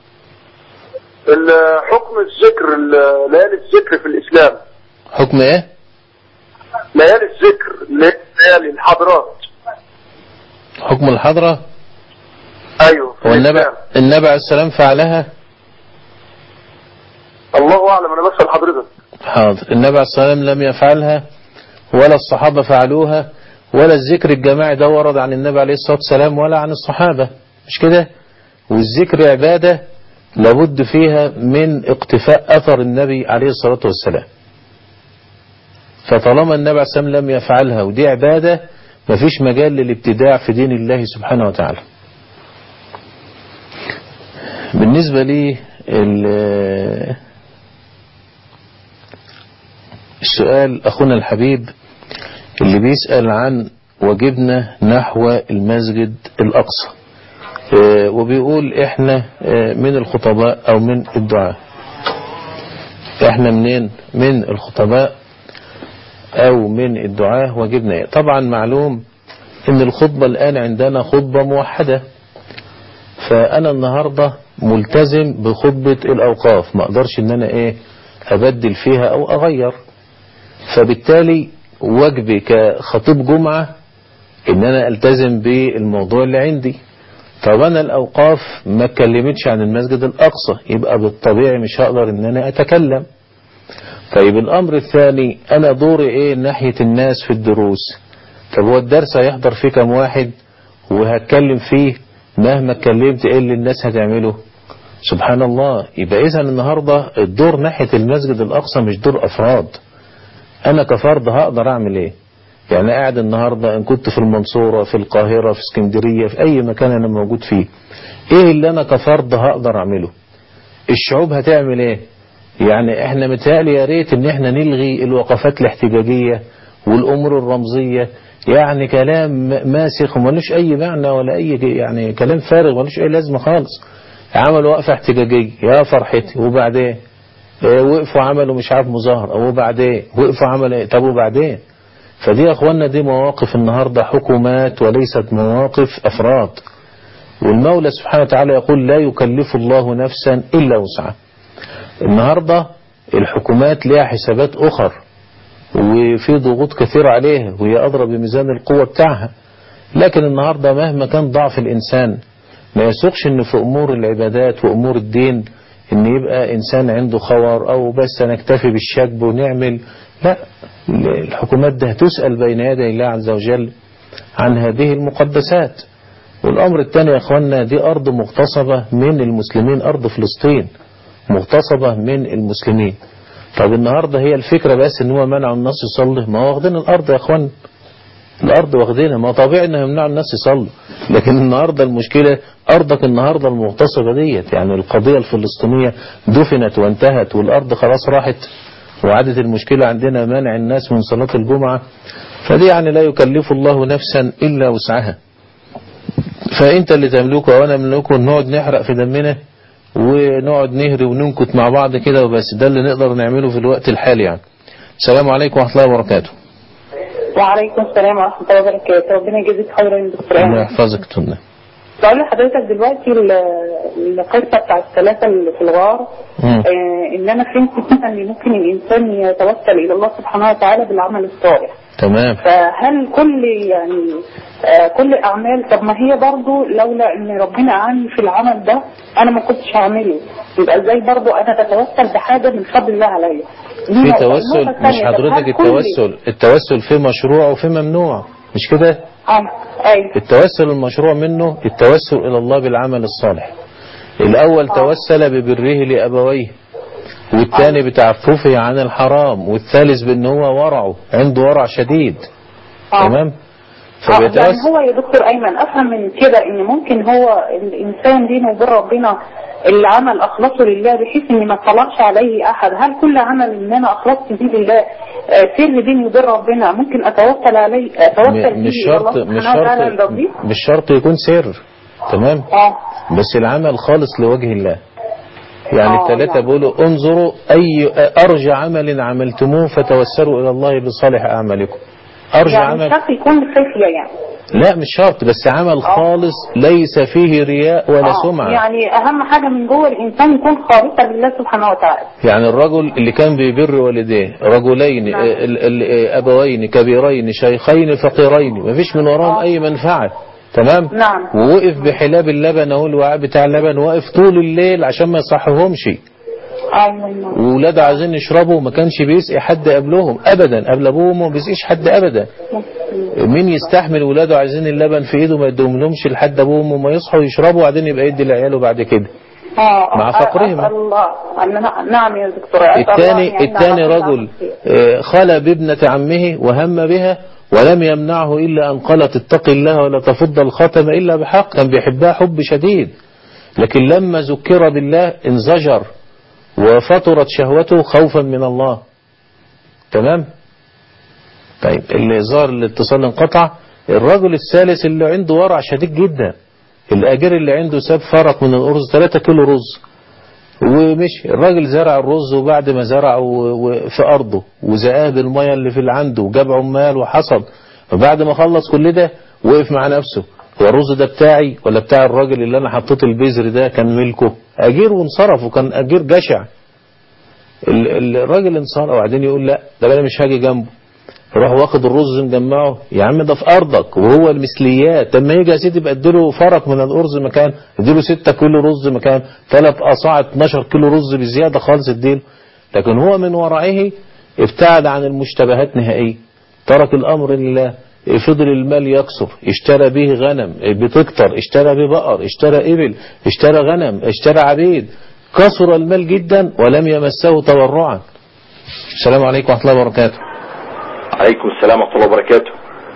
ال- حكم الذكر ال- ليالي الذكر في الإسلام حكم ايه ليالي الذكر ليالي الحضرات حكم الحضرة ايوه في هو النبي الإسلام. النبي عليه السلام فعلها الله اعلم انا بسأل حضرتك حاضر النبي عليه الصلاة والسلام لم يفعلها ولا الصحابة فعلوها ولا الذكر الجماعي ده ورد عن النبي عليه الصلاة والسلام ولا عن الصحابة مش كده والذكر عبادة لابد فيها من اقتفاء أثر النبي عليه الصلاة والسلام فطالما النبي عليه الصلاة والسلام لم يفعلها ودي عبادة مفيش مجال للابتداع في دين الله سبحانه وتعالى بالنسبة لي ال- السؤال أخونا الحبيب اللي بيسأل عن واجبنا نحو المسجد الأقصى آه، وبيقول احنا آه، من الخطباء او من الدعاء احنا منين من الخطباء او من الدعاء واجبنا ايه طبعا معلوم ان الخطبة الان عندنا خطبة موحدة فانا النهاردة ملتزم بخطبة الاوقاف ما اقدرش ان انا ايه ابدل فيها او اغير فبالتالي واجبي كخطيب جمعة ان انا التزم بالموضوع اللي عندي طب انا الاوقاف ما اتكلمتش عن المسجد الاقصى يبقى بالطبيعي مش هقدر ان انا اتكلم طيب الامر الثاني انا دوري ايه ناحية الناس في الدروس طب هو الدرس هيحضر فيه كم واحد وهتكلم فيه مهما اتكلمت ايه اللي الناس هتعمله سبحان الله يبقى اذا النهاردة الدور ناحية المسجد الاقصى مش دور افراد انا كفرد هقدر اعمل ايه يعني قاعد النهاردة ان كنت في المنصورة في القاهرة في اسكندرية في اي مكان انا موجود فيه ايه اللي انا كفرد هقدر اعمله الشعوب هتعمل ايه يعني احنا متهيألي يا ريت ان احنا نلغي الوقفات الاحتجاجية والامور الرمزية يعني كلام ماسخ وملوش اي معنى ولا اي يعني كلام فارغ ملوش اي لازمة خالص عملوا وقفة احتجاجية يا فرحتي وبعدين إيه وقفوا عملوا مش عارف مظاهرة وبعدين وقفوا عملوا ايه طب وبعدين فدي يا اخوانا دي مواقف النهاردة حكومات وليست مواقف افراد والمولى سبحانه وتعالى يقول لا يكلف الله نفسا الا وسعها النهاردة الحكومات لها حسابات اخر وفي ضغوط كثيرة عليها وهي أضرى بميزان القوة بتاعها لكن النهاردة مهما كان ضعف الإنسان ما يسوقش ان في أمور العبادات وأمور الدين ان يبقى إنسان عنده خور أو بس نكتفي بالشكب ونعمل لا الحكومات ده تسأل بين يدي الله عز وجل عن هذه المقدسات والأمر الثاني يا أخوانا دي أرض مغتصبة من المسلمين أرض فلسطين مغتصبة من المسلمين طب النهاردة هي الفكرة بس ان هو منعوا الناس يصلي ما هو واخدين الارض يا اخوان الارض واخدينها ما طبيعي انهم يمنعوا الناس يصلوا لكن النهاردة المشكلة ارضك النهاردة المغتصبة ديت يعني القضية الفلسطينية دفنت وانتهت والارض خلاص راحت وعادت المشكلة عندنا منع الناس من صلاة الجمعة فدي يعني لا يكلف الله نفسا الا وسعها فانت اللي تملكه وانا املكه نقعد نحرق في دمنا ونقعد نهري وننكت مع بعض كده وبس ده اللي نقدر نعمله في الوقت الحالي يعني السلام عليكم ورحمة الله وبركاته وعليكم السلام ورحمة الله وبركاته ربنا يجزيك خيرا يا دكتور الله يحفظك تنا بقول لحضرتك دلوقتي ال- القصة بتاع الثلاثة اللي في الغار مم. آه ان انا فهمت كده ان ممكن الانسان يتوسل الى الله سبحانه وتعالى بالعمل الصالح تمام فهل كل يعني آه كل اعمال طب ما هي برضو لولا ان ربنا اعني في العمل ده انا ما كنتش هعمله يبقى ازاي برضو انا بتوسل بحاجة من فضل الله عليا دي في نقطة. توسل النقطة مش الثانية، طب حضرتك هل كل- التوسل التوسل في مشروع وفي ممنوع مش كده اه ايوه التوسل المشروع منه التوسل إلى الله بالعمل الصالح الأول توسل ببره لأبويه والثاني بتعففه عن الحرام والثالث بأن هو ورعه عنده ورع شديد تمام آه، يعني فبيتوسل هو يا دكتور ايمن افهم من كده ان ممكن هو الانسان بينه وبين ربنا اللي عمل اخلصه لله بحيث ان ما اطلعش عليه احد هل كل عمل ان انا اخلصت فيه لله آه، سر بيني وبين ربنا ممكن اتوكل عليه اتوكل م- مش فيه إلى الله شرط مش سبحانه وتعالى شرط يرضيه؟ مش شرط يكون سر تمام اه بس العمل خالص لوجه الله يعني آه، الثلاثة يعني. بيقولوا انظروا أي أرجى عمل عملتموه فتوسلوا إلى الله بصالح أعمالكم أرجى يعني عمل مش شرط يكون خفية يعني لا مش شرط بس عمل خالص ليس فيه رياء ولا آه، سمعة يعني اهم حاجة من جوه الانسان يكون خالصا لله سبحانه وتعالى يعني الرجل اللي كان بيبر والديه رجلين نعم. آه، ال- ال- آه، أبوين كبيرين شيخين فقيرين مفيش من وراهم أي منفعة تمام نعم ووقف بحلاب اللبن اهو الوعاء بتاع اللبن واقف طول الليل عشان ما يصحهمش ايوه وولاده عايزين يشربوا وما كانش بيسقي حد قبلهم ابدا قبل ابوهم وما بيسقيش حد ابدا مين يستحمل ولاده عايزين اللبن في ايده ما يدوم لهمش لحد ابوهم وما يصحوا يشربوا وبعدين يبقى يدي لعياله بعد كده آه، مع آه، فقرهم. أسأل الله أن- نعم يا دكتور أسأل الله الثاني يعني الثاني على كل رجل عمل خير. آه، خلى بابنة عمه وهم بها ولم يمنعه إلا أن قالت اتق الله ولا تفض الخاتم إلا بحق كان بيحبها حب شديد لكن لما ذكر بالله انزجر وفطرت شهوته خوفا من الله تمام طيب اللي ظهر الاتصال انقطع الرجل الثالث اللي عنده ورع شديد جدا الأجير اللي عنده ساب فرق من الأرز 3 كيلو رز ومشي الراجل زرع الرز وبعد ما زرعه و- و- في أرضه وزقاه بالمية اللي في اللي عنده وجاب عمال وحصد وبعد ما خلص كل ده وقف مع نفسه هو الرز ده بتاعي ولا بتاع الراجل اللي أنا حطيت البذر ده كان ملكه أجير وانصرف وكان أجير جشع ال- ال- الراجل انصرف وبعدين يقول لا ده أنا مش هاجي جنبه يروح واخد الرز مجمعه يا عم ده في ارضك وهو المثليات لما يجي يا سيدي يبقى اديله فرق من الارز مكان اديله 6 كيلو رز مكان ثلاث اصاع 12 كيلو رز بزياده خالص اديله لكن هو من ورعه ابتعد عن المشتبهات نهائيا ترك الامر لله فضل المال يكثر اشترى به غنم بتكتر اشترى به بقر اشترى ابل اشترى غنم اشترى عبيد كثر المال جدا ولم يمسه تورعا السلام عليكم ورحمه الله وبركاته عليكم السلام ورحمة الله وبركاته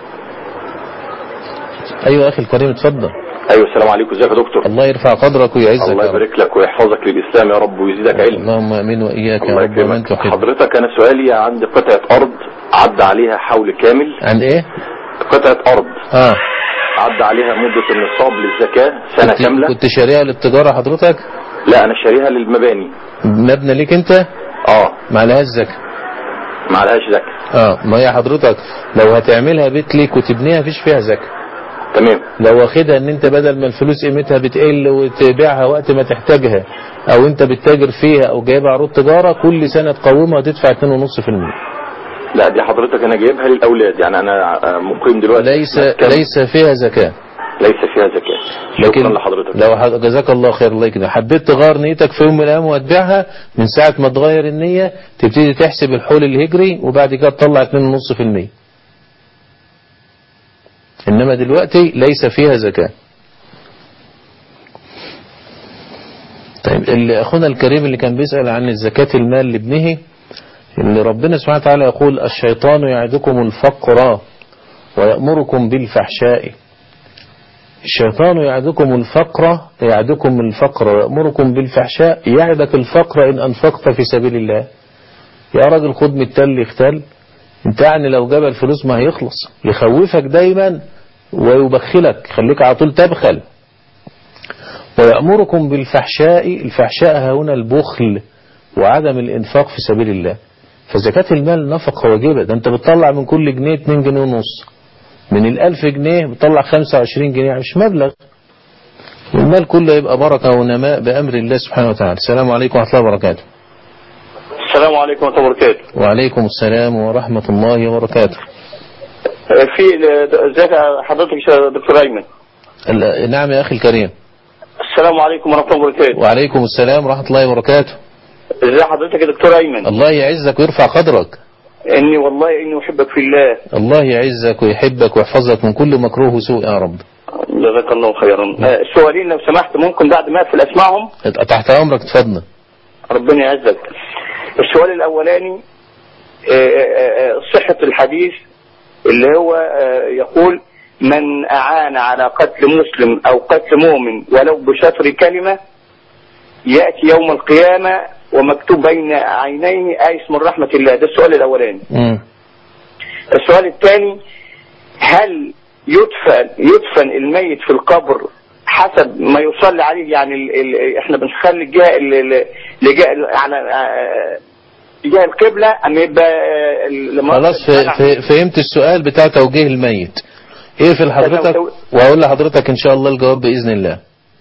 ايوه اخي الكريم اتفضل أيوة السلام عليكم ازيك يا دكتور الله يرفع قدرك ويعزك الله يا رب يبارك لك ويحفظك للإسلام يا رب ويزيدك علم اللهم امين واياك يا الله رب ومن يكرمك تحب حضرتك أنا سؤالي عندي قطعة أرض عدى عليها حول كامل عن ايه قطعة أرض اه عدى عليها مدة النصاب للزكاة سنة كنت, كاملة كنت شاريها للتجاره حضرتك لا أنا شاريها للمباني مبنى ليك انت اه ما لهاش زكاه ما عليهاش زكاة اه ما هي حضرتك لو هتعملها بيت ليك وتبنيها مفيش فيها زكاه تمام لو واخدها ان انت بدل ما الفلوس قيمتها بتقل وتبيعها وقت ما تحتاجها او انت بتتاجر فيها او جايبها عروض تجاره كل سنه تقومها وتدفع 2.5% لا دي حضرتك أنا جايبها للأولاد يعني أنا آه، مقيم دلوقتي ليس مسكن. ليس فيها زكاه ليس فيها زكاة لكن شكرا لحضرتك لو ح- جزاك الله خير الله يكرمك حبيت تغير نيتك في يوم من الايام وتبيعها من ساعه ما تغير النيه تبتدي تحسب الحول الهجري وبعد كده تطلع 2.5% انما دلوقتي ليس فيها زكاه طيب اللي اخونا الكريم اللي كان بيسال عن الزكاه المال لابنه اللي ربنا سبحانه وتعالى يقول الشيطان يعدكم الفقر ويأمركم بالفحشاء الشيطان يعدكم الفقر يعدكم الفقر ويأمركم بالفحشاء يعدك الفقر إن أنفقت في سبيل الله يا راجل خد من التل يختل انت يعني لو جاب الفلوس ما هيخلص يخوفك دايما ويبخلك خليك على طول تبخل ويأمركم بالفحشاء الفحشاء ها هنا البخل وعدم الإنفاق في سبيل الله فزكاة المال نفقة واجبة ده انت بتطلع من كل جنيه 2 جنيه ونص من الألف جنيه بتطلع 25 جنيه مش مبلغ المال كله يبقى بركة ونماء بأمر الله سبحانه وتعالى السلام عليكم ورحمة الله وبركاته السلام عليكم ورحمة الله وبركاته وعليكم السلام ورحمة الله وبركاته في ازيك حضرتك يا دكتور ايمن ال- نعم يا أخي الكريم السلام عليكم ورحمة الله وبركاته وعليكم السلام ورحمة الله وبركاته ازي حضرتك يا دكتور ايمن الله يعزك ويرفع قدرك اني والله اني احبك في الله الله يعزك ويحبك ويحفظك من كل مكروه وسوء يا رب جزاك الله خيرا آه، سؤالين لو سمحت ممكن بعد ما اقفل اسمعهم تحت أمرك تفضل ربنا يعزك السؤال الاولاني آه، آه، آه، صحة الحديث اللي هو آه، يقول من اعان على قتل مسلم او قتل مؤمن ولو بشطر كلمة يأتي يوم القيامة ومكتوب بين عينيه آيس من رحمة الله ده السؤال الاولاني مم. السؤال الثاني هل يدفن يدفن الميت في القبر حسب ما يصلي عليه يعني ال ال احنا بنخلي الجهه ال- ال- لجهه على آه، جهه القبله ام يبقى آه، لما- خلاص ف- ف- فهمت السؤال بتاع توجيه الميت ايه في حضرتك وهقول لحضرتك ان شاء الله الجواب باذن الله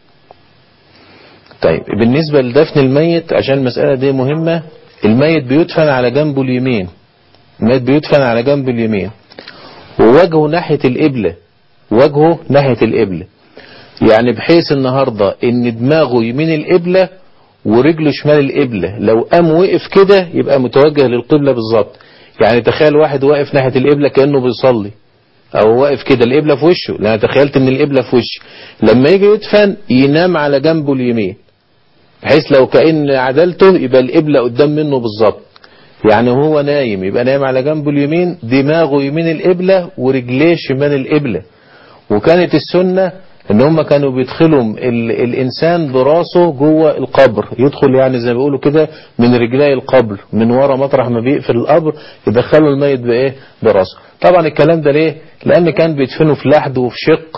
طيب بالنسبة لدفن الميت عشان المسألة دي مهمة الميت بيدفن على جنبه اليمين الميت بيدفن على جنب اليمين ووجهه ناحية القبلة وجهه ناحية القبلة يعني بحيث النهاردة ان دماغه يمين القبلة ورجله شمال القبلة لو قام وقف كده يبقى متوجه للقبلة بالظبط يعني تخيل واحد واقف ناحية القبلة كأنه بيصلي او واقف كده القبلة في وشه لأن تخيلت ان القبلة في وشه لما يجي يدفن ينام على جنبه اليمين بحيث لو كأن عدلته يبقى القبلة قدام منه بالظبط يعني هو نايم يبقى نايم على جنبه اليمين دماغه يمين القبلة ورجليه شمال القبلة وكانت السنة ان هم كانوا بيدخلوا ال الانسان براسه جوه القبر يدخل يعني زي ما بيقولوا كده من رجلي القبر من ورا مطرح ما بيقفل القبر يدخلوا الميت بايه براسه طبعا الكلام ده ليه لان كان بيدفنوا في لحد وفي شق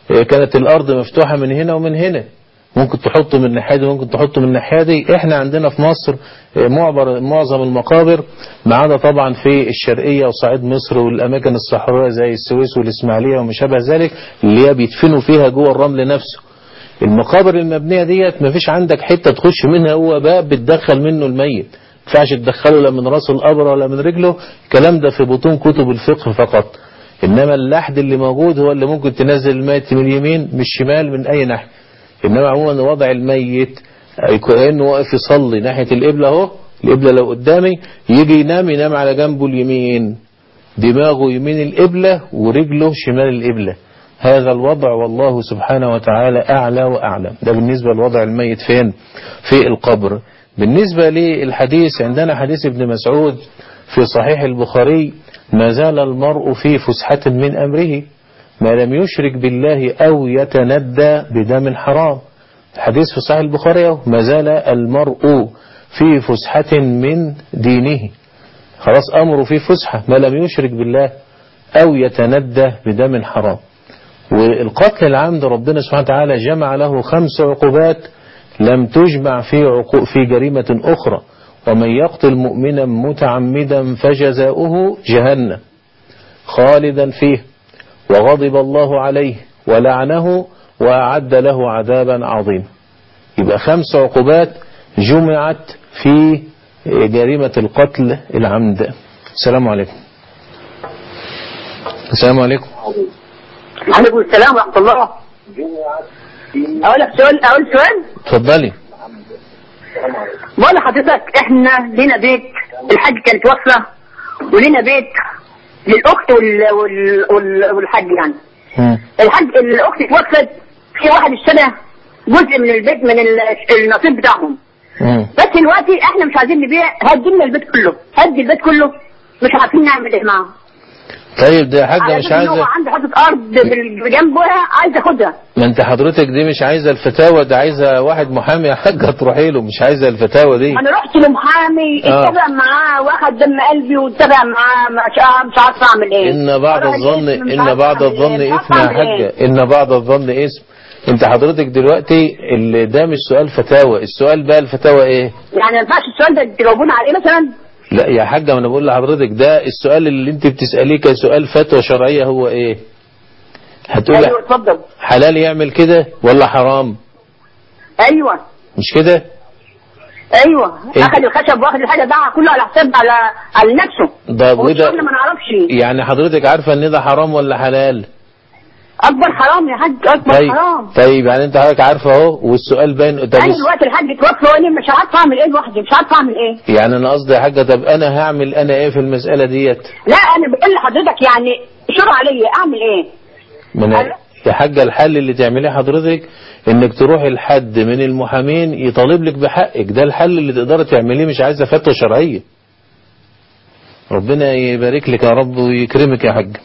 آه، كانت الارض مفتوحة من هنا ومن هنا ممكن تحطه من الناحية دي ممكن تحطه من الناحية دي احنا عندنا في مصر آه، معبر معظم المقابر ما عدا طبعا في الشرقية وصعيد مصر والاماكن الصحراوية زي السويس والاسماعيلية وما شابه ذلك اللي هي بيدفنوا فيها جوه الرمل نفسه المقابر المبنية ديت ما فيش عندك حتة تخش منها هو باب بتدخل منه الميت ما ينفعش تدخله لا من راس القبر ولا من رجله الكلام ده في بطون كتب الفقه فقط انما اللحد اللي موجود هو اللي ممكن تنزل الميت من اليمين من الشمال من اي ناحية انما عموما وضع الميت كأنه واقف يصلي ناحية القبلة اهو القبلة لو قدامي يجي ينام ينام على جنبه اليمين دماغه يمين القبلة ورجله شمال القبلة هذا الوضع والله سبحانه وتعالى أعلى وأعلم ده بالنسبة لوضع الميت فين في القبر بالنسبة للحديث عندنا حديث ابن مسعود في صحيح البخاري ما زال المرء في فسحة من أمره ما لم يشرك بالله أو يتندى بدم حرام الحديث في صحيح البخاري أهو، ما زال المرء في فسحة من دينه خلاص أمره في فسحة ما لم يشرك بالله أو يتندى بدم حرام والقتل العمد ربنا سبحانه وتعالى جمع له خمس عقوبات لم تجمع في عقو في جريمة أخرى ومن يقتل مؤمنا متعمدا فجزاؤه جهنم خالدا فيه وغضب الله عليه ولعنه وأعد له عذابا عظيما يبقى خمس عقوبات جمعت في جريمة القتل العمد السلام عليكم السلام عليكم عليكم السلام ورحمة الله أقول لك سؤال أقول سؤال اتفضلي بقول لحضرتك إحنا لينا بيت الحاج كانت واصلة ولينا بيت للأخت وال... وال... وال... والحاج يعني الحاج الأخت اتوفت في واحد اشترى جزء من البيت من ال- النصيب بتاعهم بس دلوقتي احنا مش عايزين نبيع هدي لنا البيت كله هدي البيت كله مش عارفين نعمل ايه معاه طيب ده يا حاجة على مش أساس إن هو عايزة عنده حته ارض بال- بجنبها عايز ياخدها ما انت حضرتك دي مش عايزة الفتاوى ده عايزة واحد محامي يا حاجة تروحي له مش عايزة الفتاوى دي انا رحت لمحامي آه. اتبع معاه واخد دم قلبي واتبع معاه مش عارف- مش عارفه اعمل ايه إن بعض أروح الظن الاسم، مش إن عارفة بعض أعمل الظن إيه، مش إثم يا عارفة أعمل حاجة إيه. إن بعض الظن اسم انت حضرتك دلوقتي اللي ده مش سؤال فتاوى السؤال بقى الفتاوى ايه يعني ما ينفعش السؤال ده تجاوبونا عليه مثلا لا يا حاجة ما انا بقول لحضرتك ده السؤال اللي انت بتسأليه كسؤال فتوى شرعية هو ايه هتقول ايوه اتفضل حلال يعمل كده ولا حرام ايوه مش كده ايوه إيه؟ اخد الخشب واخد الحاجه باعها كله على حساب على على نفسه ده هو وده الشغل ما نعرفش يعني حضرتك عارفة ان ده حرام ولا حلال اكبر حرام يا حاج اكبر طيب حرام طيب يعني انت حضرتك عارفه اهو والسؤال باين طب انا الس- دلوقتي الحاج اتوفى وانا مش عارفه اعمل ايه لوحدي مش عارفه اعمل ايه يعني انا قصدي يا حاجة طب انا هعمل انا ايه في المسألة ديت لا انا بقول لحضرتك يعني شر عليا اعمل ايه من يا حاجة الحل اللي تعمليه حضرتك انك تروحي لحد من المحامين يطالب لك بحقك ده الحل اللي تقدري تعمليه مش عايزة فتوى شرعية ربنا يبارك لك يا رب ويكرمك يا حاج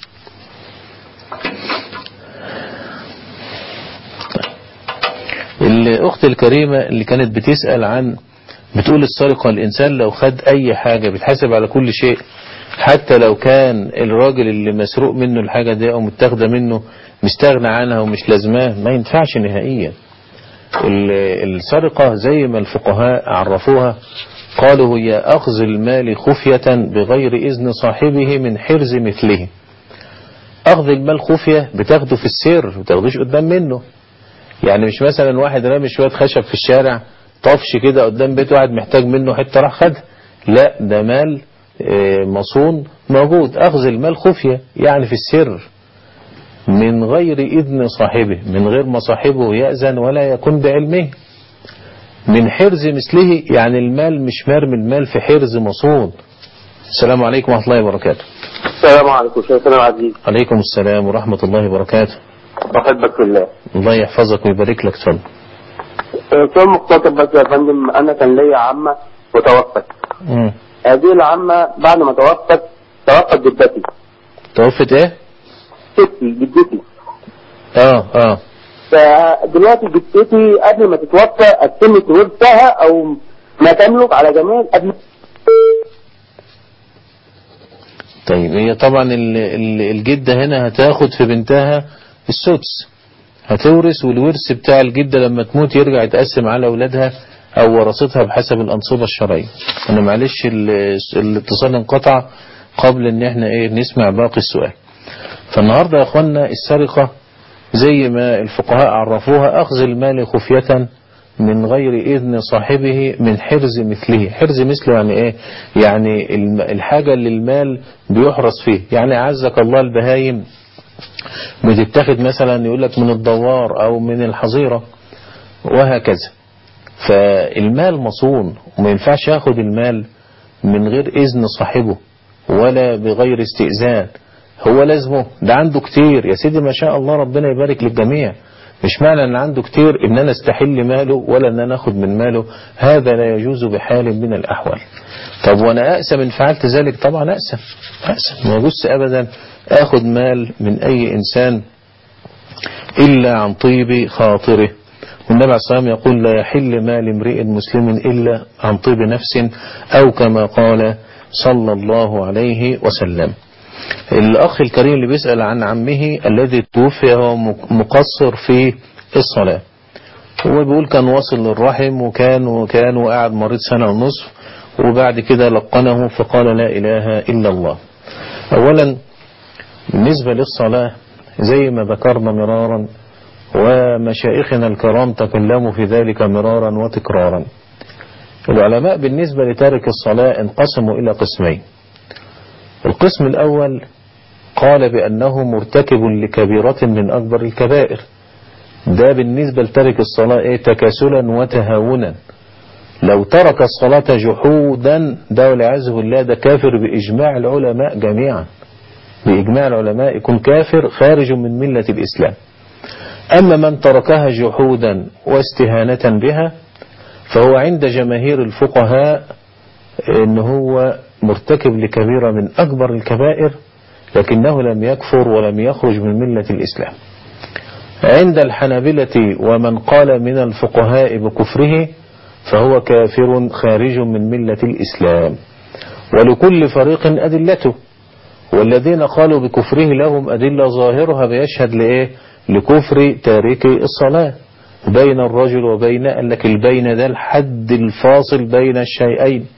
الأخت الكريمة اللي كانت بتسأل عن بتقول السرقة الإنسان لو خد أي حاجة بتحاسب على كل شيء حتى لو كان الراجل اللي مسروق منه الحاجة دي أو متاخدة منه مستغنى عنها ومش لازماه ما ينفعش نهائيا ال- السرقة زي ما الفقهاء عرفوها قالوا هي أخذ المال خفية بغير إذن صاحبه من حرز مثله أخذ المال خفية بتاخده في السر ما بتاخدوش قدام منه يعني مش مثلا واحد رامي شوية خشب في الشارع طفش كده قدام بيت واحد محتاج منه حتة راح خدها لا ده مال آه، مصون موجود أخذ المال خفية يعني في السر من غير إذن صاحبه من غير ما صاحبه يأذن ولا يكون بعلمه من حرز مثله يعني المال مش مرمي المال في حرز مصون السلام عليكم ورحمة الله وبركاته السلام عليكم شيخنا العزيز عليكم السلام ورحمة الله وبركاته بحبك في الله الله يحفظك ويبارك لك اتفضل آه، سؤال مختصر بس يا فندم انا كان ليا عمه وتوفت مم. هذه العمه بعد ما توفت توفت جدتي توفت ايه ستي جدتي اه اه فدلوقتي جدتي قبل ما تتوفى قسمت ورثها او ما تملك على جميع قبل طيب هي طبعا ال- ال- الجدة هنا هتاخد في بنتها السدس هتورث والورث بتاع الجدة لما تموت يرجع يتقسم على أولادها أو ورثتها بحسب الأنصبة الشرعية أنا معلش ال- الاتصال انقطع قبل ان احنا ايه نسمع باقي السؤال فالنهاردة يا اخوانا السرقة زي ما الفقهاء عرفوها اخذ المال خفية من غير اذن صاحبه من حرز مثله حرز مثله يعني ايه يعني الم- الحاجة اللي المال بيحرس فيه يعني عزك الله البهايم بتتاخد مثلا يقول لك من الدوار او من الحظيرة وهكذا فالمال مصون وما ينفعش ياخد المال من غير اذن صاحبه ولا بغير استئذان هو لازمه ده عنده كتير يا سيدي ما شاء الله ربنا يبارك للجميع مش معنى ان عنده كتير ان انا استحل ماله ولا ان انا اخد من ماله هذا لا يجوز بحال من الاحوال طب وانا اقسم ان فعلت ذلك طبعا اقسم اقسم ما يجوز ابدا اخد مال من اي انسان الا عن طيب خاطره والنبي عليه الصلاة والسلام يقول لا يحل مال امرئ مسلم إلا عن طيب نفس أو كما قال صلى الله عليه وسلم الأخ الكريم اللي بيسأل عن عمه الذي توفي هو مقصر في الصلاة هو بيقول كان واصل للرحم وكان وكان وقاعد مريض سنة ونصف وبعد كده لقنه فقال لا إله إلا الله أولا بالنسبة للصلاة زي ما ذكرنا مرارا ومشايخنا الكرام تكلموا في ذلك مرارا وتكرارا العلماء بالنسبة لتارك الصلاة انقسموا إلى قسمين القسم الأول قال بأنه مرتكب لكبيرة من أكبر الكبائر ده بالنسبة لتارك الصلاة إيه تكاسلا وتهاونا لو ترك الصلاة جحودا ده والعياذ بالله ده كافر بإجماع العلماء جميعا بإجماع العلماء يكون كافر خارج من ملة الإسلام أما من تركها جحودا واستهانة بها فهو عند جماهير الفقهاء ان هو مرتكب لكبيرة من أكبر الكبائر لكنه لم يكفر ولم يخرج من ملة الإسلام عند الحنابلة ومن قال من الفقهاء بكفره فهو كافر خارج من ملة الإسلام ولكل فريق أدلته والذين قالوا بكفره لهم أدلة ظاهرها بيشهد لإيه لكفر تارك الصلاة بين الرجل وبين قال لك البين ده الحد الفاصل بين الشيئين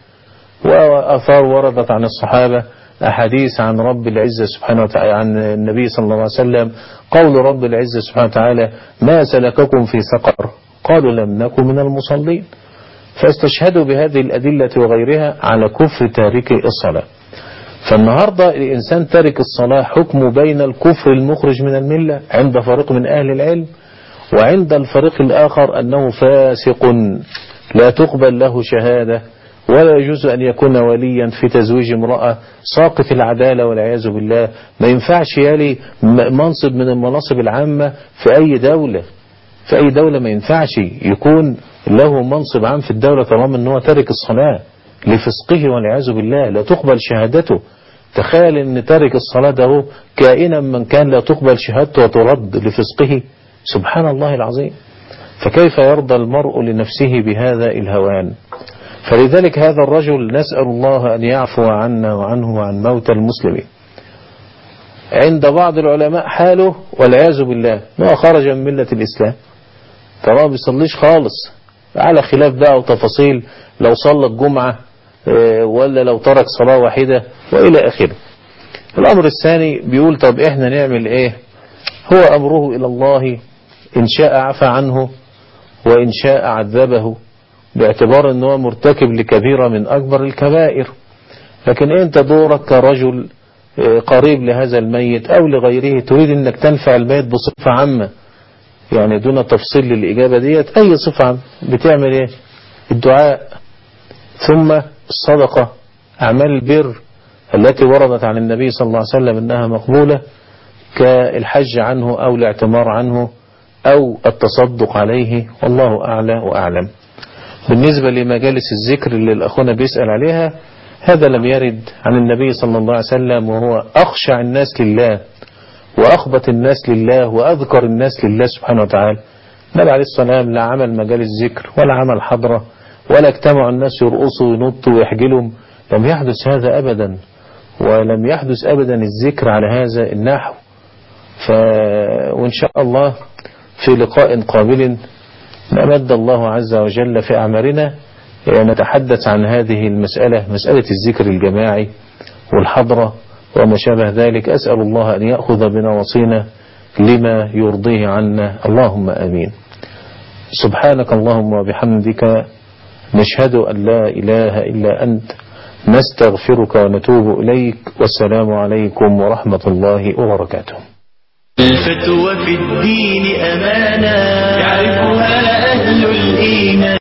وأثار وردت عن الصحابة أحاديث عن رب العزة سبحانه وتعالى عن النبي صلى الله عليه وسلم قول رب العزة سبحانه وتعالى ما سلككم في سقر قالوا لم نكن من المصلين فاستشهدوا بهذه الأدلة وغيرها على كفر تارك الصلاة فالنهاردة الإنسان تارك الصلاة حكمه بين الكفر المخرج من الملة عند فريق من أهل العلم وعند الفريق الآخر أنه فاسق لا تقبل له شهادة ولا يجوز أن يكون وليا في تزويج امرأة ساقط العدالة والعياذ بالله ما ينفعش يلي منصب من المناصب العامة في أي دولة في أي دولة ما ينفعش يكون له منصب عام في الدولة طالما أنه تارك الصلاة لفسقه والعياذ بالله لا تقبل شهادته تخيل ان تارك الصلاة ده كائنا من كان لا تقبل شهادته وترد لفسقه سبحان الله العظيم فكيف يرضى المرء لنفسه بهذا الهوان فلذلك هذا الرجل نسأل الله أن يعفو عنا وعنه وعن موت المسلمين عند بعض العلماء حاله والعياذ بالله ما خرج من ملة الإسلام طبعا بيصليش خالص على خلاف بقى وتفاصيل لو صلى الجمعة ولا لو ترك صلاة واحدة وإلى آخره الأمر الثاني بيقول طب إحنا نعمل إيه هو أمره إلى الله إن شاء عفى عنه وإن شاء عذبه باعتبار أنه مرتكب لكبيرة من أكبر الكبائر لكن أنت دورك كرجل قريب لهذا الميت أو لغيره تريد أنك تنفع الميت بصفة عامة يعني دون تفصيل للإجابة ديت أي صفة عامة بتعمل إيه الدعاء ثم الصدقة أعمال البر التي وردت عن النبي صلى الله عليه وسلم أنها مقبولة كالحج عنه أو الاعتمار عنه أو التصدق عليه والله أعلى وأعلم بالنسبة لمجالس الذكر اللي الأخونا بيسأل عليها هذا لم يرد عن النبي صلى الله عليه وسلم وهو أخشع الناس لله وأخبت الناس لله وأذكر الناس لله سبحانه وتعالى النبي عليه الصلاة والسلام لا عمل مجالس ذكر ولا عمل حضرة ولا اجتمعوا الناس يرقصوا وينطوا ويحجلهم لم يحدث هذا أبدا ولم يحدث أبدا الذكر على هذا النحو ف... وإن شاء الله في لقاء قابل نمد الله عز وجل في أعمارنا نتحدث عن هذه المسألة مسألة الذكر الجماعي والحضرة وما شابه ذلك أسأل الله أن يأخذ بنواصينا لما يرضيه عنا اللهم آمين سبحانك اللهم وبحمدك نشهد أن لا إله إلا أنت نستغفرك ونتوب إليك والسلام عليكم ورحمة الله وبركاته الفتوى في الدين أمانة يعرفها أهل الإيمان